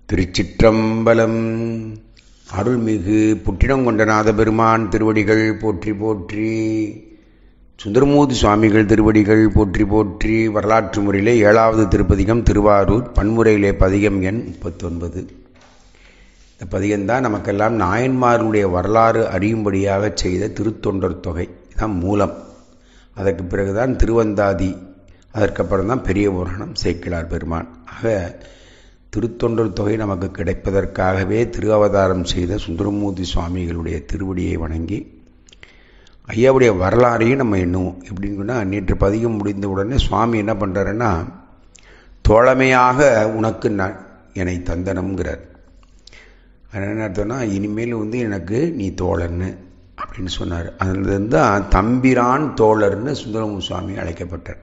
திருச்சிற்றம்பலம் அருள்மிகு புட்டினங்கொண்டநாத பெருமான் திருவடிகள் போற்றி போற்றி சுந்தரமூர்த்தி சுவாமிகள் திருவடிகள் போற்றி போற்றி வரலாற்று முறையிலே ஏழாவது திருப்பதிகம் திருவாரூர் பன்முறையிலே பதிகம் எண் முப்பத்தொன்பது இந்த பதிகம்தான் நமக்கெல்லாம் நாயன்மார்களுடைய வரலாறு அறியும்படியாக செய்த திருத்தொண்டர் தொகை தான் மூலம் அதற்கு பிறகுதான் திருவந்தாதி அதற்கப்புறம் தான் பெரிய புராணம் சேக்கிழார் பெருமான் ஆக திருத்தொண்டர் தொகை நமக்கு கிடைப்பதற்காகவே திரு அவதாரம் செய்த சுந்தரமூர்த்தி சுவாமிகளுடைய திருவடியை வணங்கி ஐயாவுடைய வரலாறையும் நம்ம எண்ணுவோம் எப்படின்னு சொன்னால் நேற்று பதிகம் முடிந்த உடனே சுவாமி என்ன பண்ணுறாருன்னா தோழமையாக உனக்கு நான் என்னை தந்தனம்ங்கிறார் அது என்ன அர்த்தம்னா இனிமேல் வந்து எனக்கு நீ தோழன்னு அப்படின்னு சொன்னார் அதுலேருந்து தான் தம்பிரான் தோழர்னு சுந்தரமு சுவாமி அழைக்கப்பட்டார்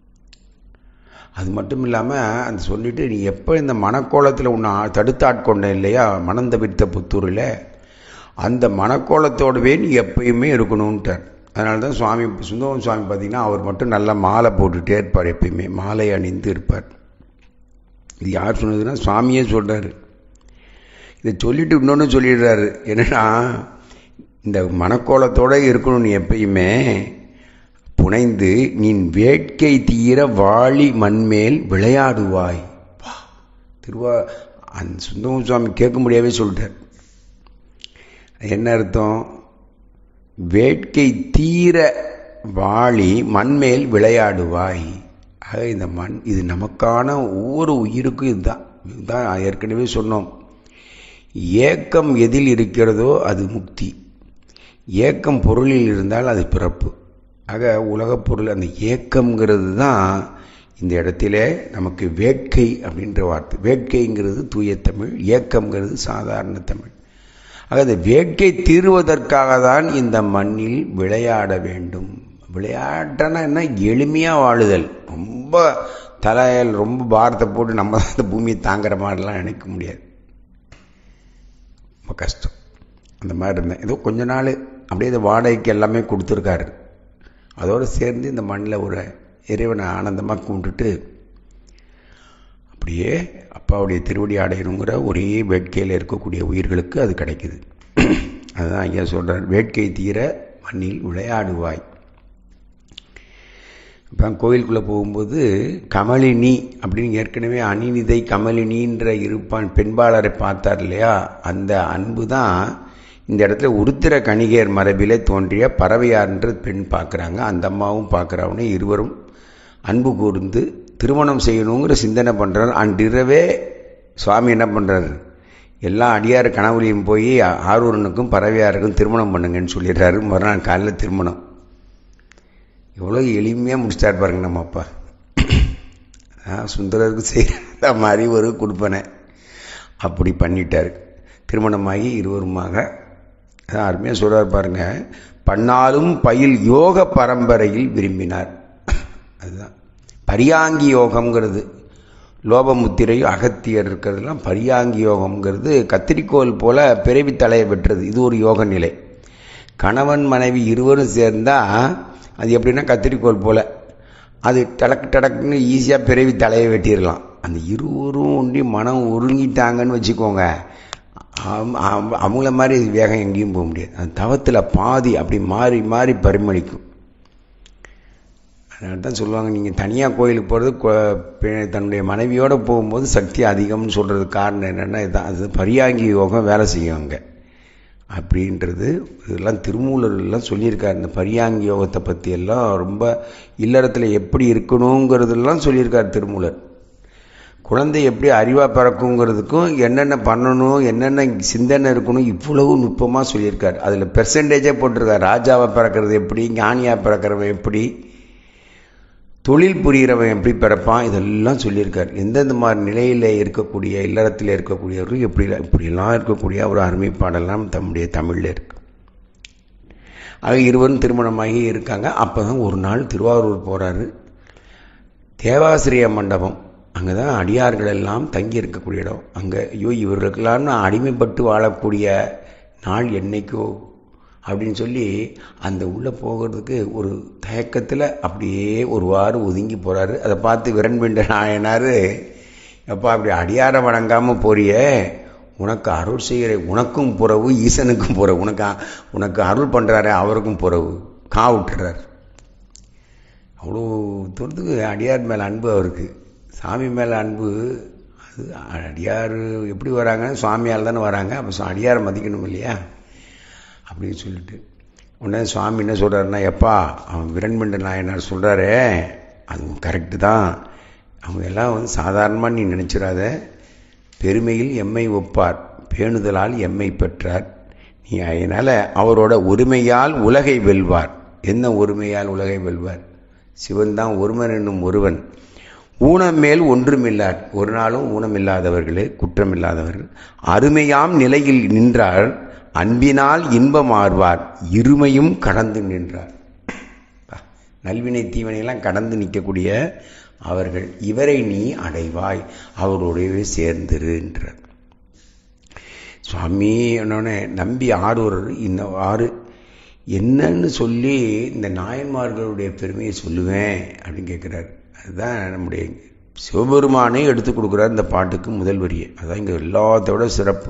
அது மட்டும் இல்லாமல் அந்த சொல்லிட்டு நீ எப்போ இந்த மனக்கோலத்தில் உன்னை தடுத்தாட்கொண்ட இல்லையா மணந்த வித்த புத்தூரில் அந்த மனக்கோலத்தோடவே நீ எப்பயுமே இருக்கணும்ட்டார் அதனால தான் சுவாமி சுந்தரம் சுவாமி பார்த்தீங்கன்னா அவர் மட்டும் நல்லா மாலை போட்டுகிட்டே இருப்பார் எப்பயுமே மாலை அணிந்து இருப்பார் இது யார் சொன்னதுன்னா சுவாமியே சொல்கிறாரு இதை சொல்லிட்டு இன்னொன்று சொல்லிடுறாரு என்னன்னா இந்த மனக்கோலத்தோடு இருக்கணும் நீ எப்பயுமே புனைந்து நீ வேட்கை தீர வாளி மண்மேல் விளையாடுவாய் வா திருவா அந்த சுந்தரம் சுவாமி கேட்க முடியாவே சொல்லிட்டார் என்ன அர்த்தம் வேட்கை தீர வாளி மண்மேல் விளையாடுவாய் ஆக இந்த மண் இது நமக்கான ஒவ்வொரு உயிருக்கும் இதுதான் இதுதான் ஏற்கனவே சொன்னோம் ஏக்கம் எதில் இருக்கிறதோ அது முக்தி ஏக்கம் பொருளில் இருந்தால் அது பிறப்பு ஆக உலகப் பொருள் அந்த ஏக்கம்ங்கிறது தான் இந்த இடத்துல நமக்கு வேட்கை அப்படின்ற வார்த்தை வேட்கைங்கிறது தூய தமிழ் ஏக்கம்ங்கிறது சாதாரண தமிழ் ஆக அந்த வேட்கை தீர்வதற்காக தான் இந்த மண்ணில் விளையாட வேண்டும் விளையாட்டனா என்ன எளிமையாக வாழுதல் ரொம்ப தலையில் ரொம்ப பாரத்தை போட்டு நம்ம தான் இந்த பூமியை தாங்குற மாதிரிலாம் நினைக்க முடியாது ரொம்ப கஷ்டம் அந்த மாதிரி இருந்தேன் ஏதோ கொஞ்ச நாள் அப்படியே இந்த வாடகைக்கு எல்லாமே கொடுத்துருக்காரு அதோடு சேர்ந்து இந்த மண்ணில் ஒரு இறைவனை ஆனந்தமாக கும்பிட்டுட்டு அப்படியே அப்பாவுடைய திருவடி அடையணுங்கிற ஒரே வேட்கையில் இருக்கக்கூடிய உயிர்களுக்கு அது கிடைக்குது அதுதான் ஐயா சொல்கிறார் வேட்கை தீர மண்ணில் விளையாடுவாய் இப்போ கோயிலுக்குள்ளே போகும்போது கமலினி அப்படின்னு ஏற்கனவே அணிநிதை கமலினின்ற இருப்பான் பெண்பாளரை பார்த்தார் இல்லையா அந்த அன்பு தான் இந்த இடத்துல உருத்திர கணிகையர் மரபிலே தோன்றிய பறவையார்ன்ற பெண் பார்க்குறாங்க அந்த அம்மாவும் பார்க்குறவனே இருவரும் அன்பு கூர்ந்து திருமணம் செய்யணுங்கிற சிந்தனை பண்ணுறார் அன்றிரவே சுவாமி என்ன பண்ணுறாரு எல்லா அடியார் கனவுலையும் போய் ஆரூரனுக்கும் பறவையாருக்கும் திருமணம் பண்ணுங்கன்னு சொல்லிடுறாரு மறுநாள் காலையில் திருமணம் எவ்வளோ எளிமையாக முடிச்சிட்டார் பாருங்க நம்ம அப்பா சுந்தரருக்கு செய்கிற மாதிரி ஒரு கொடுப்பனை அப்படி பண்ணிட்டார் திருமணமாகி இருவருமாக அதான் அருமையாக சொல்கிறார் பாருங்க பன்னாலும் பயில் யோக பரம்பரையில் விரும்பினார் அதுதான் பரியாங்கி யோகம்ங்கிறது லோபமுத்திரை அகத்தியர் இருக்கிறதுலாம் பரியாங்கி யோகம்ங்கிறது கத்திரிக்கோள் போல பிறவி தலையை வெட்டுறது இது ஒரு யோக நிலை கணவன் மனைவி இருவரும் சேர்ந்தால் அது எப்படின்னா கத்திரிக்கோள் போல் அது டடக் டடக்குன்னு ஈஸியாக பிறவி தலையை வெட்டிடலாம் அந்த இருவரும் ஒன்றி மனம் ஒருங்கிட்டாங்கன்னு வச்சுக்கோங்க அவங்கள மாதிரி வேகம் எங்கேயும் போக முடியாது அந்த தவத்தில் பாதி அப்படி மாறி மாறி பரிமளிக்கும் அதனால தான் சொல்லுவாங்க நீங்கள் தனியாக கோயிலுக்கு போகிறது தன்னுடைய மனைவியோடு போகும்போது சக்தி அதிகம்னு சொல்கிறதுக்கு காரணம் என்னென்னா இதுதான் அது பரியாங்கி யோகம் வேலை செய்யும் அங்கே அப்படின்றது இதெல்லாம் திருமூலர்லாம் சொல்லியிருக்காரு இந்த பரியாங்கி யோகத்தை பற்றி எல்லாம் ரொம்ப இல்லறத்தில் எப்படி இருக்கணுங்கிறதெல்லாம் சொல்லியிருக்கார் திருமூலர் குழந்தை எப்படி அறிவாக பிறக்குங்கிறதுக்கும் என்னென்ன பண்ணணும் என்னென்ன சிந்தனை இருக்கணும் இவ்வளவு நுட்பமாக சொல்லியிருக்கார் அதில் பெர்சன்டேஜே போட்டிருக்கார் ராஜாவை பிறக்கிறது எப்படி ஞானியாக பிறக்கிறவன் எப்படி தொழில் புரிகிறவன் எப்படி பிறப்பான் இதெல்லாம் சொல்லியிருக்கார் எந்தெந்த மாதிரி நிலையில் இருக்கக்கூடிய இல்லறத்தில் இருக்கக்கூடியவர்கள் எப்படி இப்படிலாம் இருக்கக்கூடிய ஒரு அருமை பாடலாம் தம்முடைய தமிழில் இருக்கு ஆக இருவரும் திருமணமாகி இருக்காங்க அப்போ தான் ஒரு நாள் திருவாரூர் போகிறாரு தேவாசிரிய மண்டபம் அங்கே தான் அடியார்கள் எல்லாம் தங்கி இருக்கக்கூடிய இடம் அங்கே ஐயோ இவர்களுக்கெல்லாம் அடிமைப்பட்டு வாழக்கூடிய நாள் என்னைக்கோ அப்படின்னு சொல்லி அந்த உள்ளே போகிறதுக்கு ஒரு தயக்கத்தில் அப்படியே ஒரு வாரம் ஒதுங்கி போகிறாரு அதை பார்த்து விரண்பிண்ட நாயனார் எப்பா அப்படி அடியார வணங்காமல் போறியே உனக்கு அருள் செய்கிற உனக்கும் புறவு ஈசனுக்கும் புறவு உனக்கு உனக்கு அருள் பண்ணுறாரு அவருக்கும் புறவு கா விட்டுறார் அவ்வளோ தூரத்துக்கு அடியார் மேலே அன்பு அவருக்கு சாமி மேலே அன்பு அது அடியார் எப்படி வராங்க சுவாமியால் தானே வராங்க அப்போ அடியாரை மதிக்கணும் இல்லையா அப்படின்னு சொல்லிட்டு உடனே சுவாமி என்ன சொல்கிறாருன்னா எப்பா அவன் விரண்மண்ட நாயனார் சொல்கிறாரே அது கரெக்டு தான் அவங்க எல்லாம் வந்து சாதாரணமாக நீ நினச்சிடாத பெருமையில் எம்மை ஒப்பார் பேணுதலால் எம்மை பெற்றார் நீ அதனால் அவரோட ஒருமையால் உலகை வெல்வார் என்ன ஒருமையால் உலகை வெல்வார் சிவன் தான் ஒருவன் என்னும் ஒருவன் ஊனம் மேல் ஒன்றுமில்லார் ஒரு நாளும் ஊனமில்லாதவர்களே குற்றமில்லாதவர்கள் அருமையாம் நிலையில் நின்றார் அன்பினால் இன்பம் ஆர்வார் இருமையும் கடந்து நின்றார் நல்வினை தீவனையெல்லாம் கடந்து நிற்கக்கூடிய அவர்கள் இவரை நீ அடைவாய் அவருடைய சேர்ந்திருன்றார் சுவாமி என்னோடனே நம்பி ஆரூர் இந்த ஆறு என்னன்னு சொல்லி இந்த நாயன்மார்களுடைய பெருமையை சொல்லுவேன் அப்படின்னு கேட்குறாரு அதுதான் நம்முடைய சிவபெருமானே எடுத்து கொடுக்குறார் இந்த பாட்டுக்கு முதல் வரியை அதுதான் இங்கே எல்லாத்தோட சிறப்பு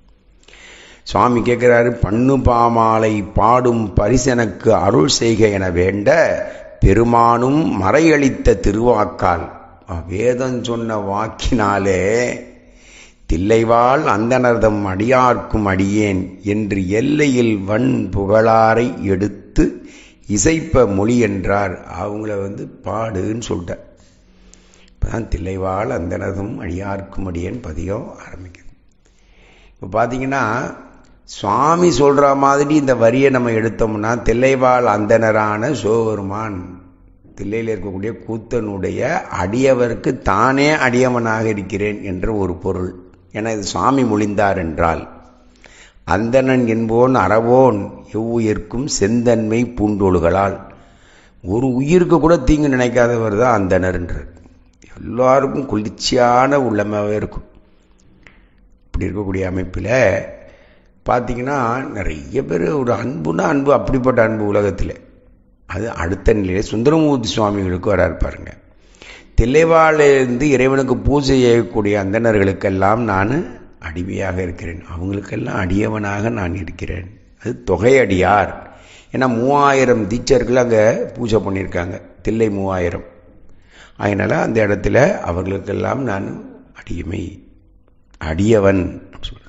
சுவாமி கேட்குறாரு பண்ணு பாமாலை பாடும் பரிசனக்கு அருள் செய்க என வேண்ட பெருமானும் மறையளித்த திருவாக்கால் வேதம் சொன்ன வாக்கினாலே தில்லைவாள் அந்தனர்தம் அடியார்க்கும் அடியேன் என்று எல்லையில் வன் புகழாரை எடுத்து இசைப்ப மொழி என்றார் அவங்கள வந்து பாடுன்னு சொல்லிட்டார் இப்போதான் தில்லைவாள் அந்தனதும் அடியார்க்கும் அடியேன் பதியம் ஆரம்பிக்குது இப்போ பார்த்தீங்கன்னா சுவாமி சொல்கிற மாதிரி இந்த வரியை நம்ம எடுத்தோம்னா தில்லைவாள் அந்தனரான சிவபெருமான் தில்லையில் இருக்கக்கூடிய கூத்தனுடைய அடியவருக்கு தானே அடியவனாக இருக்கிறேன் என்ற ஒரு பொருள் என இது சுவாமி மொழிந்தார் என்றால் அந்தணன் என்போன் அறவோன் எவ்வுயிர்க்கும் செந்தன்மை பூண்டோள்களால் ஒரு உயிருக்கு கூட தீங்கு நினைக்காதவர் தான் அந்தணர்ன்றார் எல்லாருக்கும் குளிர்ச்சியான உள்ளமாகவே இருக்கும் இப்படி இருக்கக்கூடிய அமைப்பில் பார்த்தீங்கன்னா நிறைய பேர் ஒரு அன்புனா அன்பு அப்படிப்பட்ட அன்பு உலகத்தில் அது அடுத்த நிலையில சுந்தரமூர்த்தி சுவாமிகளுக்கு வராரு பாருங்க தில்லைவாழிலிருந்து இறைவனுக்கு பூஜை செய்யக்கூடிய அந்தணர்களுக்கெல்லாம் நான் அடிமையாக இருக்கிறேன் அவங்களுக்கெல்லாம் அடியவனாக நான் இருக்கிறேன் அது தொகையடியார் ஏன்னா மூவாயிரம் தீச்சர்கள் அங்கே பூஜை பண்ணியிருக்காங்க தில்லை மூவாயிரம் அதனால் அந்த இடத்துல அவர்களுக்கெல்லாம் நான் அடியமை அடியவன் சொல்கிறேன்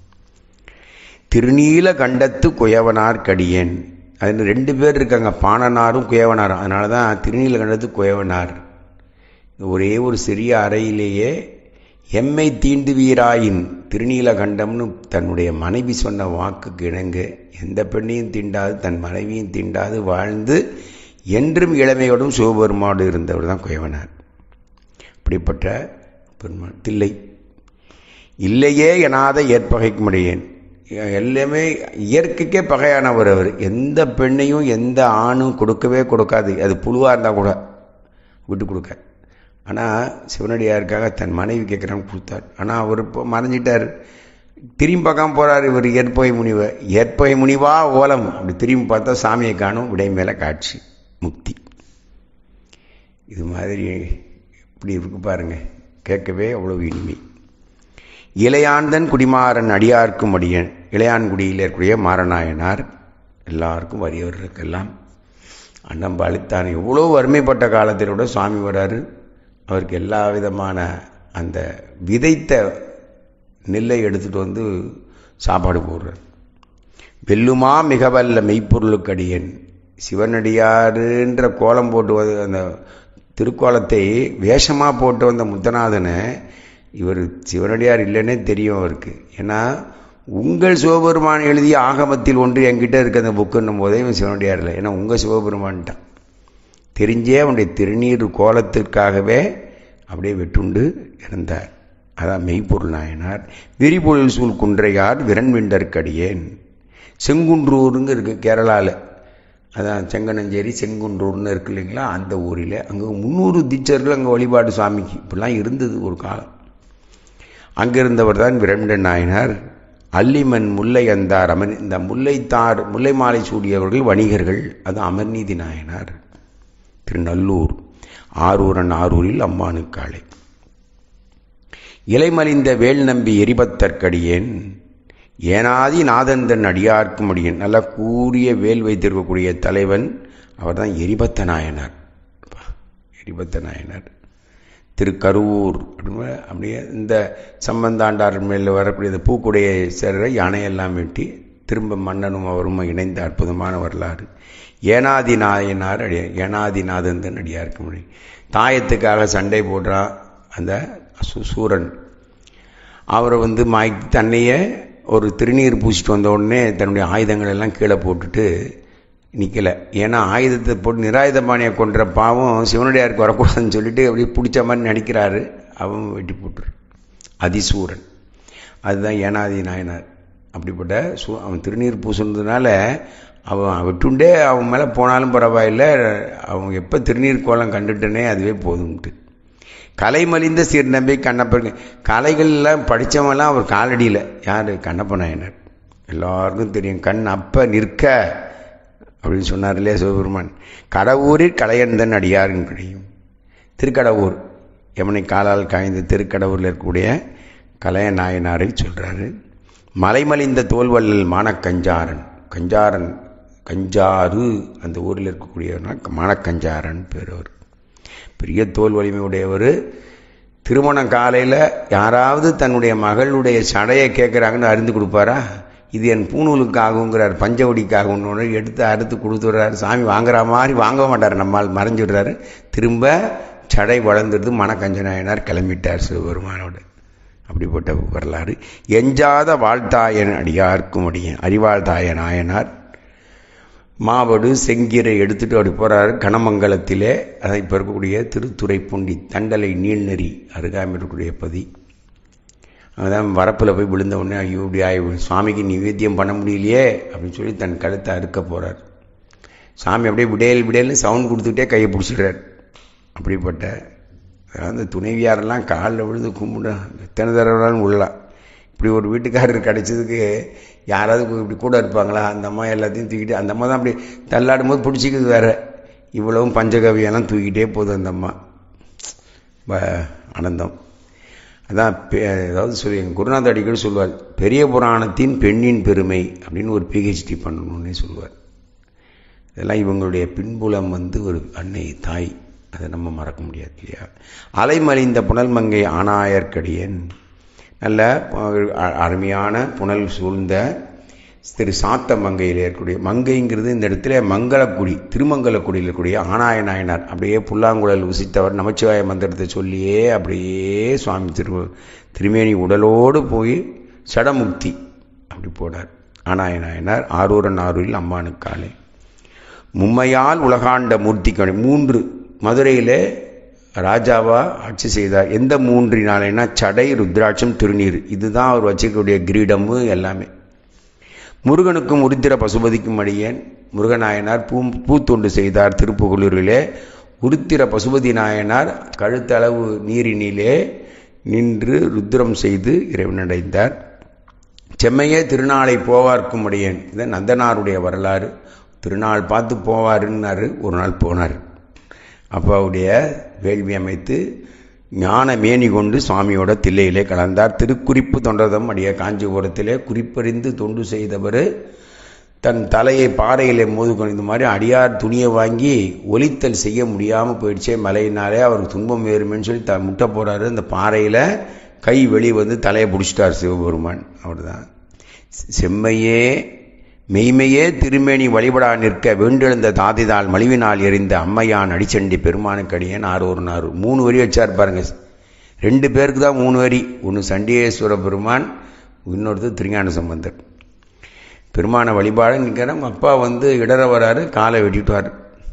திருநீல கண்டத்து குயவனார் கடியேன் அதில் ரெண்டு பேர் இருக்காங்க பாணனாரும் குயவனாரும் அதனால தான் திருநீல கண்டத்து குயவனார் ஒரே ஒரு சிறிய அறையிலேயே எம்மை தீண்டுவீராயின் திருநீலகண்டம்னு தன்னுடைய மனைவி சொன்ன வாக்குக்கு இணங்க எந்த பெண்ணையும் தீண்டாது தன் மனைவியும் தீண்டாது வாழ்ந்து என்றும் இளமையோடும் சிவபெருமாடு இருந்தவர் தான் குயவனார் அப்படிப்பட்ட பெருமாள் தில்லை இல்லையே எனாத ஏற்பகைக்க முடியேன் எல்லாமே இயற்கைக்கே பகையானவர் அவர் எந்த பெண்ணையும் எந்த ஆணும் கொடுக்கவே கொடுக்காது அது புழுவாக இருந்தால் கூட விட்டு கொடுக்க ஆனால் சிவனடியாருக்காக தன் மனைவி கேட்குறான்னு கொடுத்தார் ஆனால் அவர் இப்போ மறைஞ்சிட்டார் திரும்பி பார்க்காம போகிறார் இவர் ஏற்பகை முனிவை ஏற்பகை முனிவா ஓலம் அப்படி திரும்பி பார்த்தா சாமியை காணும் விடை மேலே காட்சி முக்தி இது மாதிரி இப்படி இருக்கு பாருங்க கேட்கவே அவ்வளோ இனிமை இளையாந்தன் குடிமாறன் அடியார்க்கும் அடியன் இளையான்குடியில் இருக்கக்கூடிய மாரநாயனார் எல்லாருக்கும் வறியவர்களுக்கெல்லாம் அன்னம்பாளித்தான் எவ்வளோ வறுமைப்பட்ட காலத்தில் கூட சுவாமி வராரு அவருக்கு எல்லா விதமான அந்த விதைத்த நெல்லை எடுத்துகிட்டு வந்து சாப்பாடு போடுறார் வெல்லுமா மிகவல்ல மெய்ப்பொருளுக்கடியன் சிவனடியாருன்ற கோலம் போட்டு அந்த திருக்கோலத்தை வேஷமாக போட்டு வந்த முத்தநாதனை இவர் சிவனடியார் இல்லைன்னே தெரியும் அவருக்கு ஏன்னா உங்கள் சிவபெருமான் எழுதிய ஆகமத்தில் ஒன்று என்கிட்ட இருக்க அந்த புக்குன்னும் போதே இவன் சிவனடியார் இல்லை ஏன்னா உங்கள் சிவபெருமான்ட்டான் தெரிஞ்சே அவனுடைய திருநீர் கோலத்திற்காகவே அப்படியே வெட்டுண்டு இறந்தார் அதான் மெய்ப்பொருள் நாயனார் விரிபொழில் சூழ் குன்றையார் விரண்விண்டற்கடியேன் செங்குன்றூருங்க இருக்கு கேரளாவில் அதான் செங்கனஞ்சேரி செங்குன்றூர்னு இருக்கு இல்லைங்களா அந்த ஊரில் அங்கே முந்நூறு தீச்சர்கள் அங்கே வழிபாடு சாமிக்கு இப்படிலாம் இருந்தது ஒரு காலம் அங்கிருந்தவர் தான் விரண்ட நாயனார் அல்லிமன் முல்லை அந்தார் அமர் இந்த முல்லைத்தார் முல்லை மாலை சூடியவர்கள் வணிகர்கள் அது அமர்நீதி நாயனார் திருநல்லூர் ஆரூரன் ஆரூரில் அம்மானுக்காலை இலைமலிந்த வேல் நம்பி எரிபத்தற்கடியேன் ஏனாதி நாதந்தன் அடியார்க்கும் அடியேன் நல்லா கூறிய வேல் வைத்திருக்கக்கூடிய தலைவன் அவர்தான் எரிபத்த நாயனார் எரிபத்த நாயனார் திருக்கருவூர் அப்படின்னு அப்படியே இந்த சம்பந்தாண்டார் மேல் வரக்கூடிய இந்த பூக்குடைய சேர்ற யானையெல்லாம் வெட்டி திரும்ப மன்னனும் அவரும் இணைந்த அற்புதமான வரலாறு ஏனாதி நாயனார் அடியார் ஏனாதிநாதந்தன் அடியார்க்க முடியும் தாயத்துக்காக சண்டை போடுறான் அந்த சூரன் அவரை வந்து மாய்க்கு தன்னையே ஒரு திருநீர் பூசிட்டு வந்த உடனே தன்னுடைய ஆயுதங்கள் எல்லாம் கீழே போட்டுட்டு நிற்கலை ஏன்னா ஆயுதத்தை போட்டு நிராயுதபாணியை கொன்ற பாவம் சிவனடியாருக்கு வரக்கூடாதுன்னு சொல்லிட்டு அப்படியே பிடிச்ச மாதிரி நடிக்கிறாரு அவன் வெட்டி போட்டுரு அதிசூரன் அதுதான் ஏனாதி நாயனார் அப்படிப்பட்ட சூ அவன் திருநீர் பூசுனதுனால அவன் விட்டுண்டே அவன் மேலே போனாலும் பரவாயில்ல அவன் எப்போ திருநீர் கோலம் கண்டுட்டனே அதுவே போதும்ட்டு கலை மலிந்த சீர்நம்பி கண்ணப்பன் கலைகள்லாம் படித்தவங்களாம் அவர் காலடியில் யார் கண்ணப்ப நாயனர் எல்லாருக்கும் தெரியும் கண் அப்போ நிற்க அப்படின்னு சொன்னார் இல்லையா சிவபெருமான் கடவுரில் கலையந்தன் அடியாருன்னு கிடையும் திருக்கடவுர் யமனை காலால் காய்ந்த திருக்கடவுரில் இருக்கக்கூடிய கலைய நாயனாரை சொல்கிறாரு மலைமலிந்த தோல்வல்லல் மானக்கஞ்சாரன் கஞ்சாரன் கஞ்சாறு அந்த ஊரில் இருக்கக்கூடியவர்னா மானக்கஞ்சாரன் பேர் அவர் பெரிய தோல் வலிமை உடையவர் திருமணம் காலையில் யாராவது தன்னுடைய மகளுடைய சடையை கேட்குறாங்கன்னு அருந்து கொடுப்பாரா இது என் பூணூலுக்காகுங்கிறார் பஞ்சவடிக்காகுன்னு எடுத்து அறுத்து கொடுத்துட்றாரு சாமி வாங்குற மாதிரி வாங்க மாட்டார் நம்மால் மறைஞ்சிடுறாரு திரும்ப சடை வளர்ந்துடுது மணக்கஞ்சனாயனார் கிளம்பிட்டார் சிவபெருமானோடு அப்படிப்பட்ட வரலாறு எஞ்சாத வாழ்த்தாயன் அடியார்க்கும் அடியன் அறிவாழ்த்தாய நாயனார் மாவடு செங்கீரை எடுத்துட்டு அப்படி போகிறாரு கனமங்கலத்திலே அதை இப்போ இருக்கக்கூடிய திருத்துறைப்பூண்டி தண்டலை நீள்நெறி அருகாமல் இருக்கக்கூடிய பதி அதான் வரப்பில் போய் விழுந்த உடனே ஐயோ இப்படி ஆகி சுவாமிக்கு நிவேத்தியம் பண்ண முடியலையே அப்படின்னு சொல்லி தன் கழுத்தை அறுக்க போகிறார் சாமி அப்படியே விடையல் விடையல்னு சவுண்ட் கொடுத்துக்கிட்டே கையை பிடிச்சிடுறார் அப்படிப்பட்ட அந்த துணைவியாரெல்லாம் காலில் விழுந்து கும்பிட எத்தனை தடவைனாலும் உள்ளலாம் இப்படி ஒரு வீட்டுக்காரர் கிடைச்சதுக்கு யாராவது இப்படி கூட இருப்பாங்களா அந்த அம்மா எல்லாத்தையும் தூக்கிட்டு அந்த அம்மா தான் அப்படி தள்ளாடும் போது பிடிச்சிக்கிறது வேற இவ்வளவும் பஞ்சகவியெல்லாம் தூக்கிட்டே போகுது அந்த அம்மா ஆனந்தம் அதான் ஏதாவது சொல்லி எங்கள் குருநாத அடிக்கடி சொல்லுவார் பெரிய புராணத்தின் பெண்ணின் பெருமை அப்படின்னு ஒரு பிஹெச்டி பண்ணணும்னே சொல்லுவார் இதெல்லாம் இவங்களுடைய பின்புலம் வந்து ஒரு அன்னை தாய் அதை நம்ம மறக்க முடியாது இல்லையா அலைமலிந்த புனல் மங்கை ஆனாயர்க்கடியன் நல்ல அருமையான புனல் சூழ்ந்த திரு சாத்த மங்கையில் இருக்கக்கூடிய மங்கைங்கிறது இந்த இடத்துல மங்களக்குடி திருமங்கலக்குடியில் இருக்கக்கூடிய ஆனாய நாயனார் அப்படியே புல்லாங்குழல் உசித்தவர் நமச்சிவாய மந்திரத்தை சொல்லியே அப்படியே சுவாமி திரு திருமேனி உடலோடு போய் சடமுக்தி அப்படி போனார் ஆனாய நாயனார் ஆரூரன் ஆரூரில் அம்மானுக்காலே மும்மையால் உலகாண்ட மூர்த்திக்கணி மூன்று மதுரையில் ராஜாவா ஆட்சி செய்தார் எந்த மூன்றினாலேனா சடை ருத்ராட்சம் திருநீர் இதுதான் அவர் வச்சிருக்கக்கூடிய கிரீடமு எல்லாமே முருகனுக்கும் உருத்திர பசுபதிக்கும் அடியேன் முருகநாயனார் பூ பூத்தொண்டு செய்தார் திருப்புகலூரிலே உருத்திர பசுபதி நாயனார் கழுத்தளவு நீரினிலே நின்று ருத்ரம் செய்து இறைவனடைந்தார் செம்மையே திருநாளை போவார்க்கும் அடியேன் இது நந்தனாருடைய வரலாறு திருநாள் பார்த்து போவாருன்னாரு ஒரு நாள் போனார் அப்பாவுடைய வேள்வி அமைத்து ஞான மேனி கொண்டு சுவாமியோட தில்லையிலே கலந்தார் திருக்குறிப்பு தொண்டதம் அடிய காஞ்சிபுரத்திலே குறிப்பறிந்து தொண்டு செய்தவர் தன் தலையை பாறையிலே மோது இந்த மாதிரி அடியார் துணியை வாங்கி ஒலித்தல் செய்ய முடியாமல் போயிடுச்சே மலையினாலே அவருக்கு துன்பம் வேறுமேன்னு சொல்லி த முட்டை போகிறாரு அந்த பாறையில் கை வெளியே வந்து தலையை பிடிச்சிட்டார் சிவபெருமான் அவர் தான் செம்மையே மெய்மையே திருமேனி வழிபடா நிற்க வேண்டெழுந்த தாதிதால் மலிவினால் எறிந்த அம்மையான் அடிச்சண்டி பெருமானுக்கடியன் ஆறு ஒரு நாறு மூணு வரி வச்சார் பாருங்க ரெண்டு பேருக்கு தான் மூணு வரி ஒன்று சண்டிகேஸ்வர பெருமான் இன்னொருத்தர் திருஞான சம்பந்தர் பெருமான வழிபாடு நிற்கிற அப்பா வந்து இடற வராரு காலை வெட்டிவிட்டார்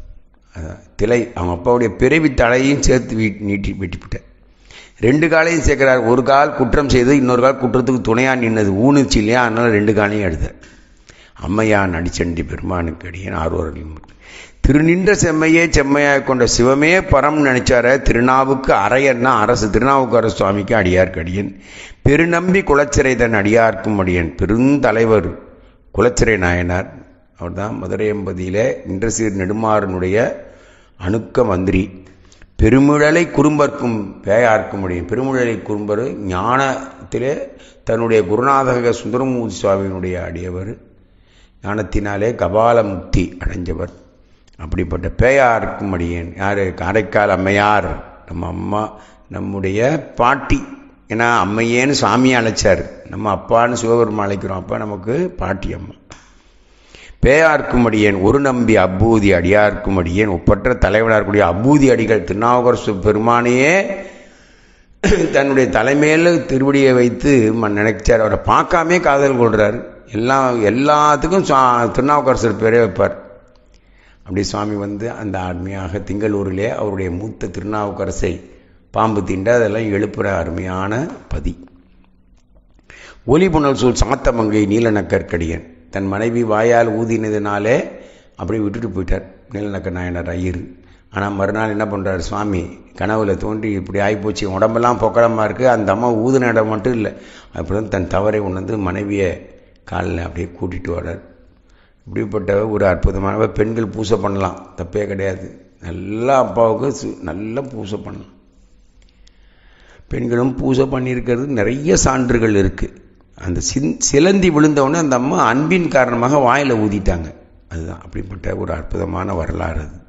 திலை அவங்க அப்பாவுடைய பிறவி தலையும் சேர்த்து வீ நீட்டி வெட்டிவிட்டார் ரெண்டு காலையும் சேர்க்கிறார் ஒரு கால் குற்றம் செய்து இன்னொரு கால் குற்றத்துக்கு துணையாக நின்னது ஊனுச்சு இல்லையா அதனால ரெண்டு காலையும் எடுத்தார் அம்மையான் அடிச்சண்டி பெருமானுக்கு அடியேன் ஆர்வர்கள் திருநின்ற செம்மையே செம்மையாக கொண்ட சிவமே பரம் நினைச்சார திருநாவுக்கு அரையன்னா அரசு திருநாவுக்கர சுவாமிக்கு அடியார்க்கு அடியன் பெருநம்பி குளச்சிறை தன் அடியார்க்கும் அடியன் பெருந்தலைவர் குளச்சிறை நாயனார் அவர் தான் மதுரை எம்பதியில் இன்றசீர் நெடுமாறனுடைய அணுக்க மந்திரி பெருமிழலை குறும்பர்க்கும் பேயார்க்கும் முடியும் பெருமிழலை குறும்பர் ஞானத்திலே தன்னுடைய குருநாதக சுந்தரமூர்த்தி சுவாமியினுடைய அடியவர் ஞானத்தினாலே கபால முக்தி அடைஞ்சவர் அப்படிப்பட்ட பேயாருக்கும் அடியேன் யார் காரைக்கால் அம்மையார் நம்ம அம்மா நம்முடைய பாட்டி ஏன்னா அம்மையேன்னு சாமியை அழைச்சார் நம்ம அப்பான்னு சிவபெருமா அழைக்கிறோம் அப்பா நமக்கு பாட்டி அம்மா பேயார்க்கும் அடியேன் ஒரு நம்பி அப்பூதி அடியார்க்கும் அடியேன் ஒப்பற்ற தலைவனார்க்கூடிய அப்பூதி அடிகள் திருநாவுக்கரசு பெருமானையே தன்னுடைய தலைமையில் திருவடியை வைத்து நினைச்சார் அவரை பார்க்காமே காதல் கொள்கிறார் எல்லாம் எல்லாத்துக்கும் திருநாவுக்கரசர் பேரே வைப்பார் அப்படி சுவாமி வந்து அந்த அருமையாக திங்களூரிலே அவருடைய மூத்த திருநாவுக்கரசை பாம்பு தீண்ட அதெல்லாம் எழுப்புற அருமையான பதி ஒலி புனல் சூழ் சாத்தமங்கை நீலநக்கற்கடியன் தன் மனைவி வாயால் ஊதினதுனாலே அப்படியே விட்டுட்டு போயிட்டார் நீலநக்க நாயனார் ஐயர் ஆனால் மறுநாள் என்ன பண்ணுறாரு சுவாமி கனவுல தோன்றி இப்படி ஆகிப்போச்சு உடம்பெல்லாம் பொக்கடமாக இருக்குது அந்த அம்மா ஊதின இடம் மட்டும் இல்லை அப்புறம் தன் தவறை உணர்ந்து மனைவியை காலில் அப்படியே கூட்டிகிட்டு வர்றார் இப்படிப்பட்ட ஒரு அற்புதமான பெண்கள் பூசை பண்ணலாம் தப்பே கிடையாது நல்லா அப்பாவுக்கு நல்லா பூசை பண்ணலாம் பெண்களும் பூசை பண்ணியிருக்கிறது நிறைய சான்றுகள் இருக்குது அந்த சிந் சிலந்தி விழுந்தவுடனே அந்த அம்மா அன்பின் காரணமாக வாயில் ஊதிட்டாங்க அதுதான் அப்படிப்பட்ட ஒரு அற்புதமான வரலாறு அது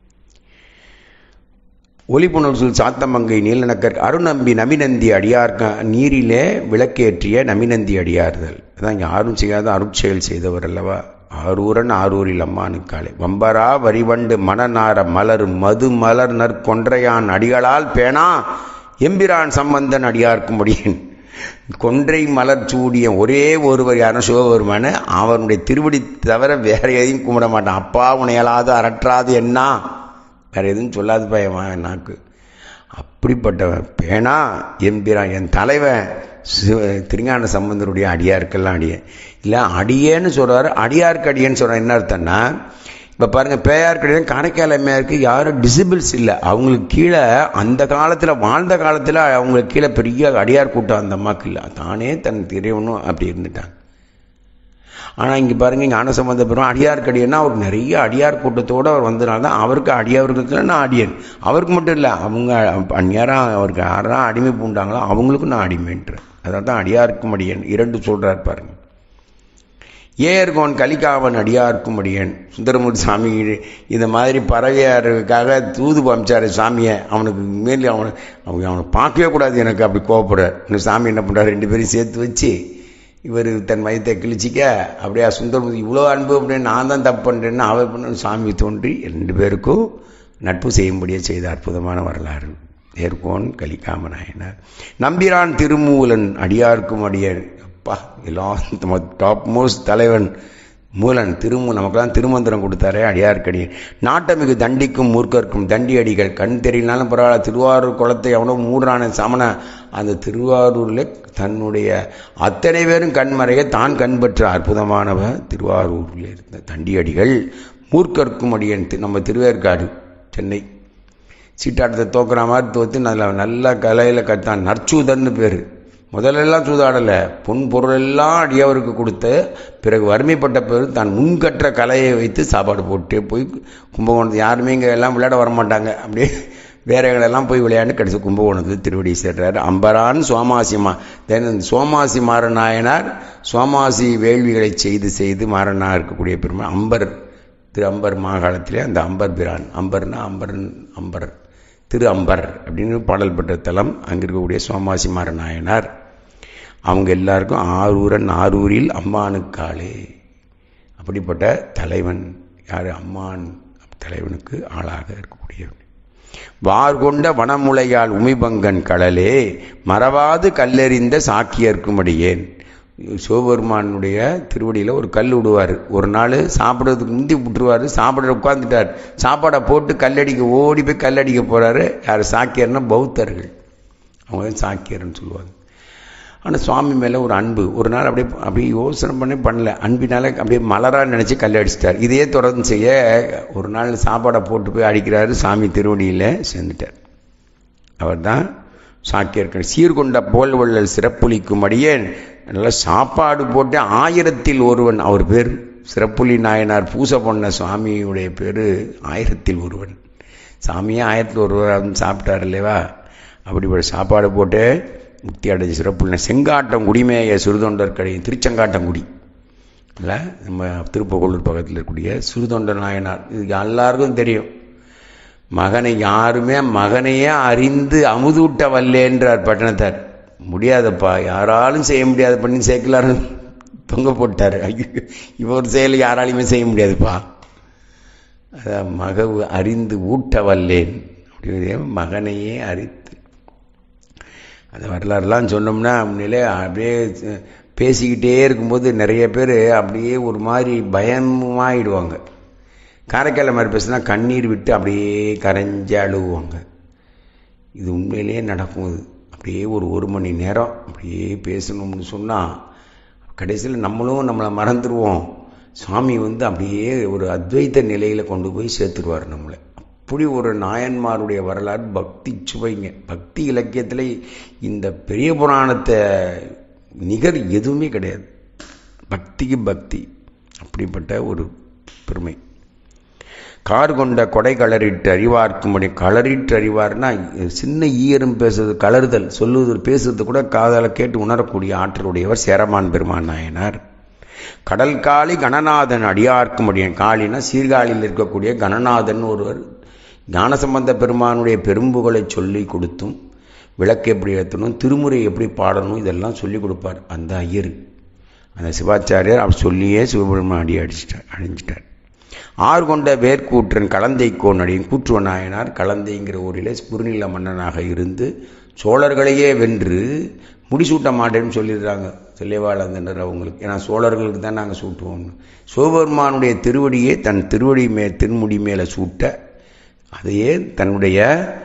ஒளிப்புணர் சொல் சாத்தமங்கை நீலநக்கர் அருநம்பி நமிநந்தி அடியார்க்க நீரிலே விளக்கேற்றிய நமிநந்தி அடியார்கள் அதான் இங்கே யாரும் செய்யாத அருட்செயல் செய்தவர் அல்லவா ஆரூரன் ஆரூரில் அம்மானுக்காலே வம்பரா வரிவண்டு மணநார மலர் மது மலர் நற்கொன்றையான் அடிகளால் பேனா எம்பிரான் சம்பந்தன் அடியார்க்கும் முடியேன் கொன்றை மலர் சூடிய ஒரே ஒருவர் யாரும் சிவபெருமான அவனுடைய திருவடி தவிர வேற எதையும் கும்பிட மாட்டான் அப்பா உனையலாது அரற்றாது என்ன வேற எதுவும் சொல்லாது பயமா நாக்கு அப்படிப்பட்டவன் பேனா எம்பிரான் என் தலைவன் திருஞான சம்பந்தருடைய அடியாருக்கெல்லாம் அடியேன் இல்லை அடியேன்னு சொல்கிறாரு அடியாருக்கு அடியேன்னு சொல்கிறார் என்ன அர்த்தம்னா இப்போ பாருங்கள் பேயார்க்கடியன் காரைக்கால் அம்மையாருக்கு யாரும் டிசிபிள்ஸ் இல்லை அவங்களுக்கு கீழே அந்த காலத்தில் வாழ்ந்த காலத்தில் அவங்களுக்கு கீழே பெரிய அடியார் கூட்டம் அந்த அம்மாவுக்கு இல்லை தானே தன் திரைவனும் அப்படி இருந்துட்டாங்க ஆனால் இங்கே பாருங்கள் இங்கே ஆனசம்பந்த பெறும் அடியார் கடியன்னா அவர் நிறைய அடியார் கூட்டத்தோடு அவர் வந்தனால தான் அவருக்கு அடியார்களுக்கு நான் அடியன் அவருக்கு மட்டும் இல்லை அவங்க அந்நியாராக அவருக்கு யாரெல்லாம் அடிமை பூண்டாங்களோ அவங்களுக்கும் நான் அடிமைன்றேன் அதான் தான் அடியாருக்கும் அடியன் இரண்டு சொல்கிறார் பாருங்க ஏர்கோன் கலிகாவன் அடியாருக்கும் அடியன் சுந்தரமூர்த்தி சாமி இந்த மாதிரி பறவையாருக்காக தூது அமிச்சார் சாமியை அவனுக்கு மேலே அவனை அவங்க அவனை பார்க்கவே கூடாது எனக்கு அப்படி கோவப்படுறார் இன்னும் சாமி என்ன பண்ணுறாரு ரெண்டு பேரும் சேர்த்து வச்சு இவர் தன் மையத்தை கிழிச்சிக்க அப்படியே சுந்தரமூர்த்தி இவ்வளோ அன்பு அப்படின்னு நான் தான் தப்பு பண்ணுறேன்னு அவர் பண்ண சாமி தோன்றி ரெண்டு பேருக்கும் நட்பு செய்யும்படியே செய்த அற்புதமான வரலாறு ஏற்கோன் கலிகாமநாயனார் நம்பிரான் திருமூலன் அடியாருக்கும் அடியார் அப்பா எல்லாம் டாப் மோஸ்ட் தலைவன் மூலன் திருமு நமக்கெல்லாம் திருமந்திரம் கொடுத்தாரே அடியார்க்கடி நாட்டமிகு தண்டிக்கும் மூர்க்கர்க்கும் தண்டி அடிகள் கண் தெரியலனாலும் பரவாயில்ல திருவாரூர் குளத்தை எவனோ மூடுறான சமண அந்த திருவாரூரில் தன்னுடைய அத்தனை பேரும் கண்மறைய தான் கண்பற்ற அற்புதமானவ திருவாரூரில் இருந்த தண்டியடிகள் மூர்க்கர்க்கும் அடியன் நம்ம திருவேற்காடு சென்னை சீட்டாட்டத்தை தோக்குற மாதிரி தோத்து நல்ல நல்ல கலையில் கத்தான் நற்சூதன்னு பேர் முதலெல்லாம் சூதாடலை பொன் பொருளெல்லாம் அடியவருக்கு கொடுத்து பிறகு வறுமைப்பட்ட பேர் தான் முன்கற்ற கலையை வைத்து சாப்பாடு போட்டு போய் கும்பகோணத்து யாருமே இங்கே எல்லாம் விளையாட வரமாட்டாங்க அப்படியே வேறைகளெல்லாம் போய் விளையாண்டு கடைசி கும்பகோணத்தில் திருவடி சேர்றாரு அம்பரான் சோமாசிமா தென் சோமாசி மாறநாயனார் சோமாசி வேள்விகளை செய்து செய்து மாறனா இருக்கக்கூடிய பெருமை அம்பர் திரு அம்பர் மாகாணத்திலே அந்த அம்பர் பிரான் அம்பர்னா அம்பரன் அம்பர் திரு அம்பர் அப்படின்னு பாடல் பெற்ற தலம் அங்கே இருக்கக்கூடிய சோமாசி மாறநாயனார் அவங்க எல்லாருக்கும் ஆரூரன் ஆரூரில் அம்மானுக்காளே அப்படிப்பட்ட தலைவன் யார் அம்மான் தலைவனுக்கு ஆளாக இருக்கக்கூடியவன் வார்கொண்ட வனமுலையால் உமிபங்கன் கடலே மறவாது கல்லெறிந்த சாக்கியர்க்குமடியேன் சிவபெருமானுடைய திருவடியில் ஒரு கல் விடுவார் ஒரு நாள் சாப்பிட்றதுக்கு முந்தி விட்டுருவார் சாப்பிட உட்காந்துட்டார் சாப்பாடை போட்டு கல்லடிக்க ஓடி போய் கல்லடிக்க போகிறாரு யார் சாக்கியர்னா பௌத்தர்கள் அவங்க சாக்கியர்னு சொல்லுவாங்க ஆனால் சுவாமி மேலே ஒரு அன்பு ஒரு நாள் அப்படியே அப்படியே யோசனை பண்ணி பண்ணல அன்பினால அப்படியே மலராக நினச்சி கல் அடிச்சிட்டார் இதையே தொடர்ந்து செய்ய ஒரு நாள் சாப்பாடை போட்டு போய் அடிக்கிறாரு சாமி திருவடியில் சேர்ந்துட்டார் அவர் தான் சாக்கியர்கள் சீர்கொண்ட போல்வள்ளல் சிறப்புலிக்கும் அடியே நல்லா சாப்பாடு போட்டு ஆயிரத்தில் ஒருவன் அவர் பேர் சிறப்புலி நாயனார் பூசை பண்ண சுவாமியுடைய பேர் ஆயிரத்தில் ஒருவன் சாமியே ஆயிரத்தி ஒரு ரூபா வந்து சாப்பிட்டார் இல்லைவா அப்படிப்பட்ட சாப்பாடு போட்டு முக்தி அடைஞ்ச சிறப்புள்ள செங்காட்டம் குடிமேய சிறுதொண்டர் கடை திருச்செங்காட்டங்குடி இல்லை நம்ம திருப்பகோளூர் பக்கத்தில் இருக்கக்கூடிய சிறுதொண்டர் நாயனார் இது எல்லாருக்கும் தெரியும் மகனை யாருமே மகனையே அறிந்து அமுதூட்ட வல்லேன்றார் பட்டணத்தார் முடியாதப்பா யாராலும் செய்ய முடியாத பண்ணி சேர்க்கலாரு தொங்க போட்டார் ஐயோ இவர் செயல் யாராலையுமே செய்ய முடியாதுப்பா அதான் மக அறிந்து ஊட்ட வல்லேன் அப்படி மகனையே அறித்து அந்த வரலாறுலாம் சொன்னோம்னா முன்னிலே அப்படியே பேசிக்கிட்டே இருக்கும்போது நிறைய பேர் அப்படியே ஒரு மாதிரி பயமாயிடுவாங்க காரைக்கால மாதிரி பேசுனா கண்ணீர் விட்டு அப்படியே கரைஞ்சி அழுவுவாங்க இது உண்மையிலேயே நடக்கும் இது அப்படியே ஒரு ஒரு மணி நேரம் அப்படியே பேசணும்னு சொன்னால் கடைசியில் நம்மளும் நம்மளை மறந்துடுவோம் சுவாமி வந்து அப்படியே ஒரு அத்வைத்த நிலையில் கொண்டு போய் சேர்த்துருவார் நம்மளை அப்படி ஒரு நாயன்மாருடைய வரலாறு பக்தி சுவைங்க பக்தி இலக்கியத்தில் இந்த பெரிய புராணத்தை நிகர் எதுவுமே கிடையாது பக்திக்கு பக்தி அப்படிப்பட்ட ஒரு பெருமை கார் கொண்ட கொடை கலரிட்டு அறிவார்க்கும்படி கலரிட்டு அறிவார்னா சின்ன ஈயரும் பேசுறது கலறுதல் சொல்லுவது பேசுறது கூட காதால கேட்டு உணரக்கூடிய ஆற்றலுடையவர் சேரமான் பெருமான் நாயனார் கடல் காளி கணநாதன் அடியார்க்கும்படியன் காளினா சீர்காழியில் இருக்கக்கூடிய கணநாதன் ஒருவர் ஞானசம்பந்த பெருமானுடைய பெரும்புகளை சொல்லி கொடுத்தும் விளக்கு எப்படி ஏற்றணும் திருமுறை எப்படி பாடணும் இதெல்லாம் சொல்லி கொடுப்பார் அந்த ஐயர் அந்த சிவாச்சாரியார் அவர் சொல்லியே சிவபெருமான் அடி அடிச்சிட்டார் அழிஞ்சிட்டார் ஆறு கொண்ட வேர்க்கூற்றன் கலந்தை கோனடியின் கூற்றுவ நாயனார் கலந்தைங்கிற ஊரிலே குறுநில மன்னனாக இருந்து சோழர்களையே வென்று முடிசூட்ட மாட்டேன்னு சொல்லிடுறாங்க சொல்லிவாளந்தனர் அவங்களுக்கு ஏன்னா சோழர்களுக்கு தான் நாங்கள் சூட்டுவோம் சிவபெருமானுடைய திருவடியே தன் திருவடி மே திருமுடி மேலே சூட்ட அதையே தன்னுடைய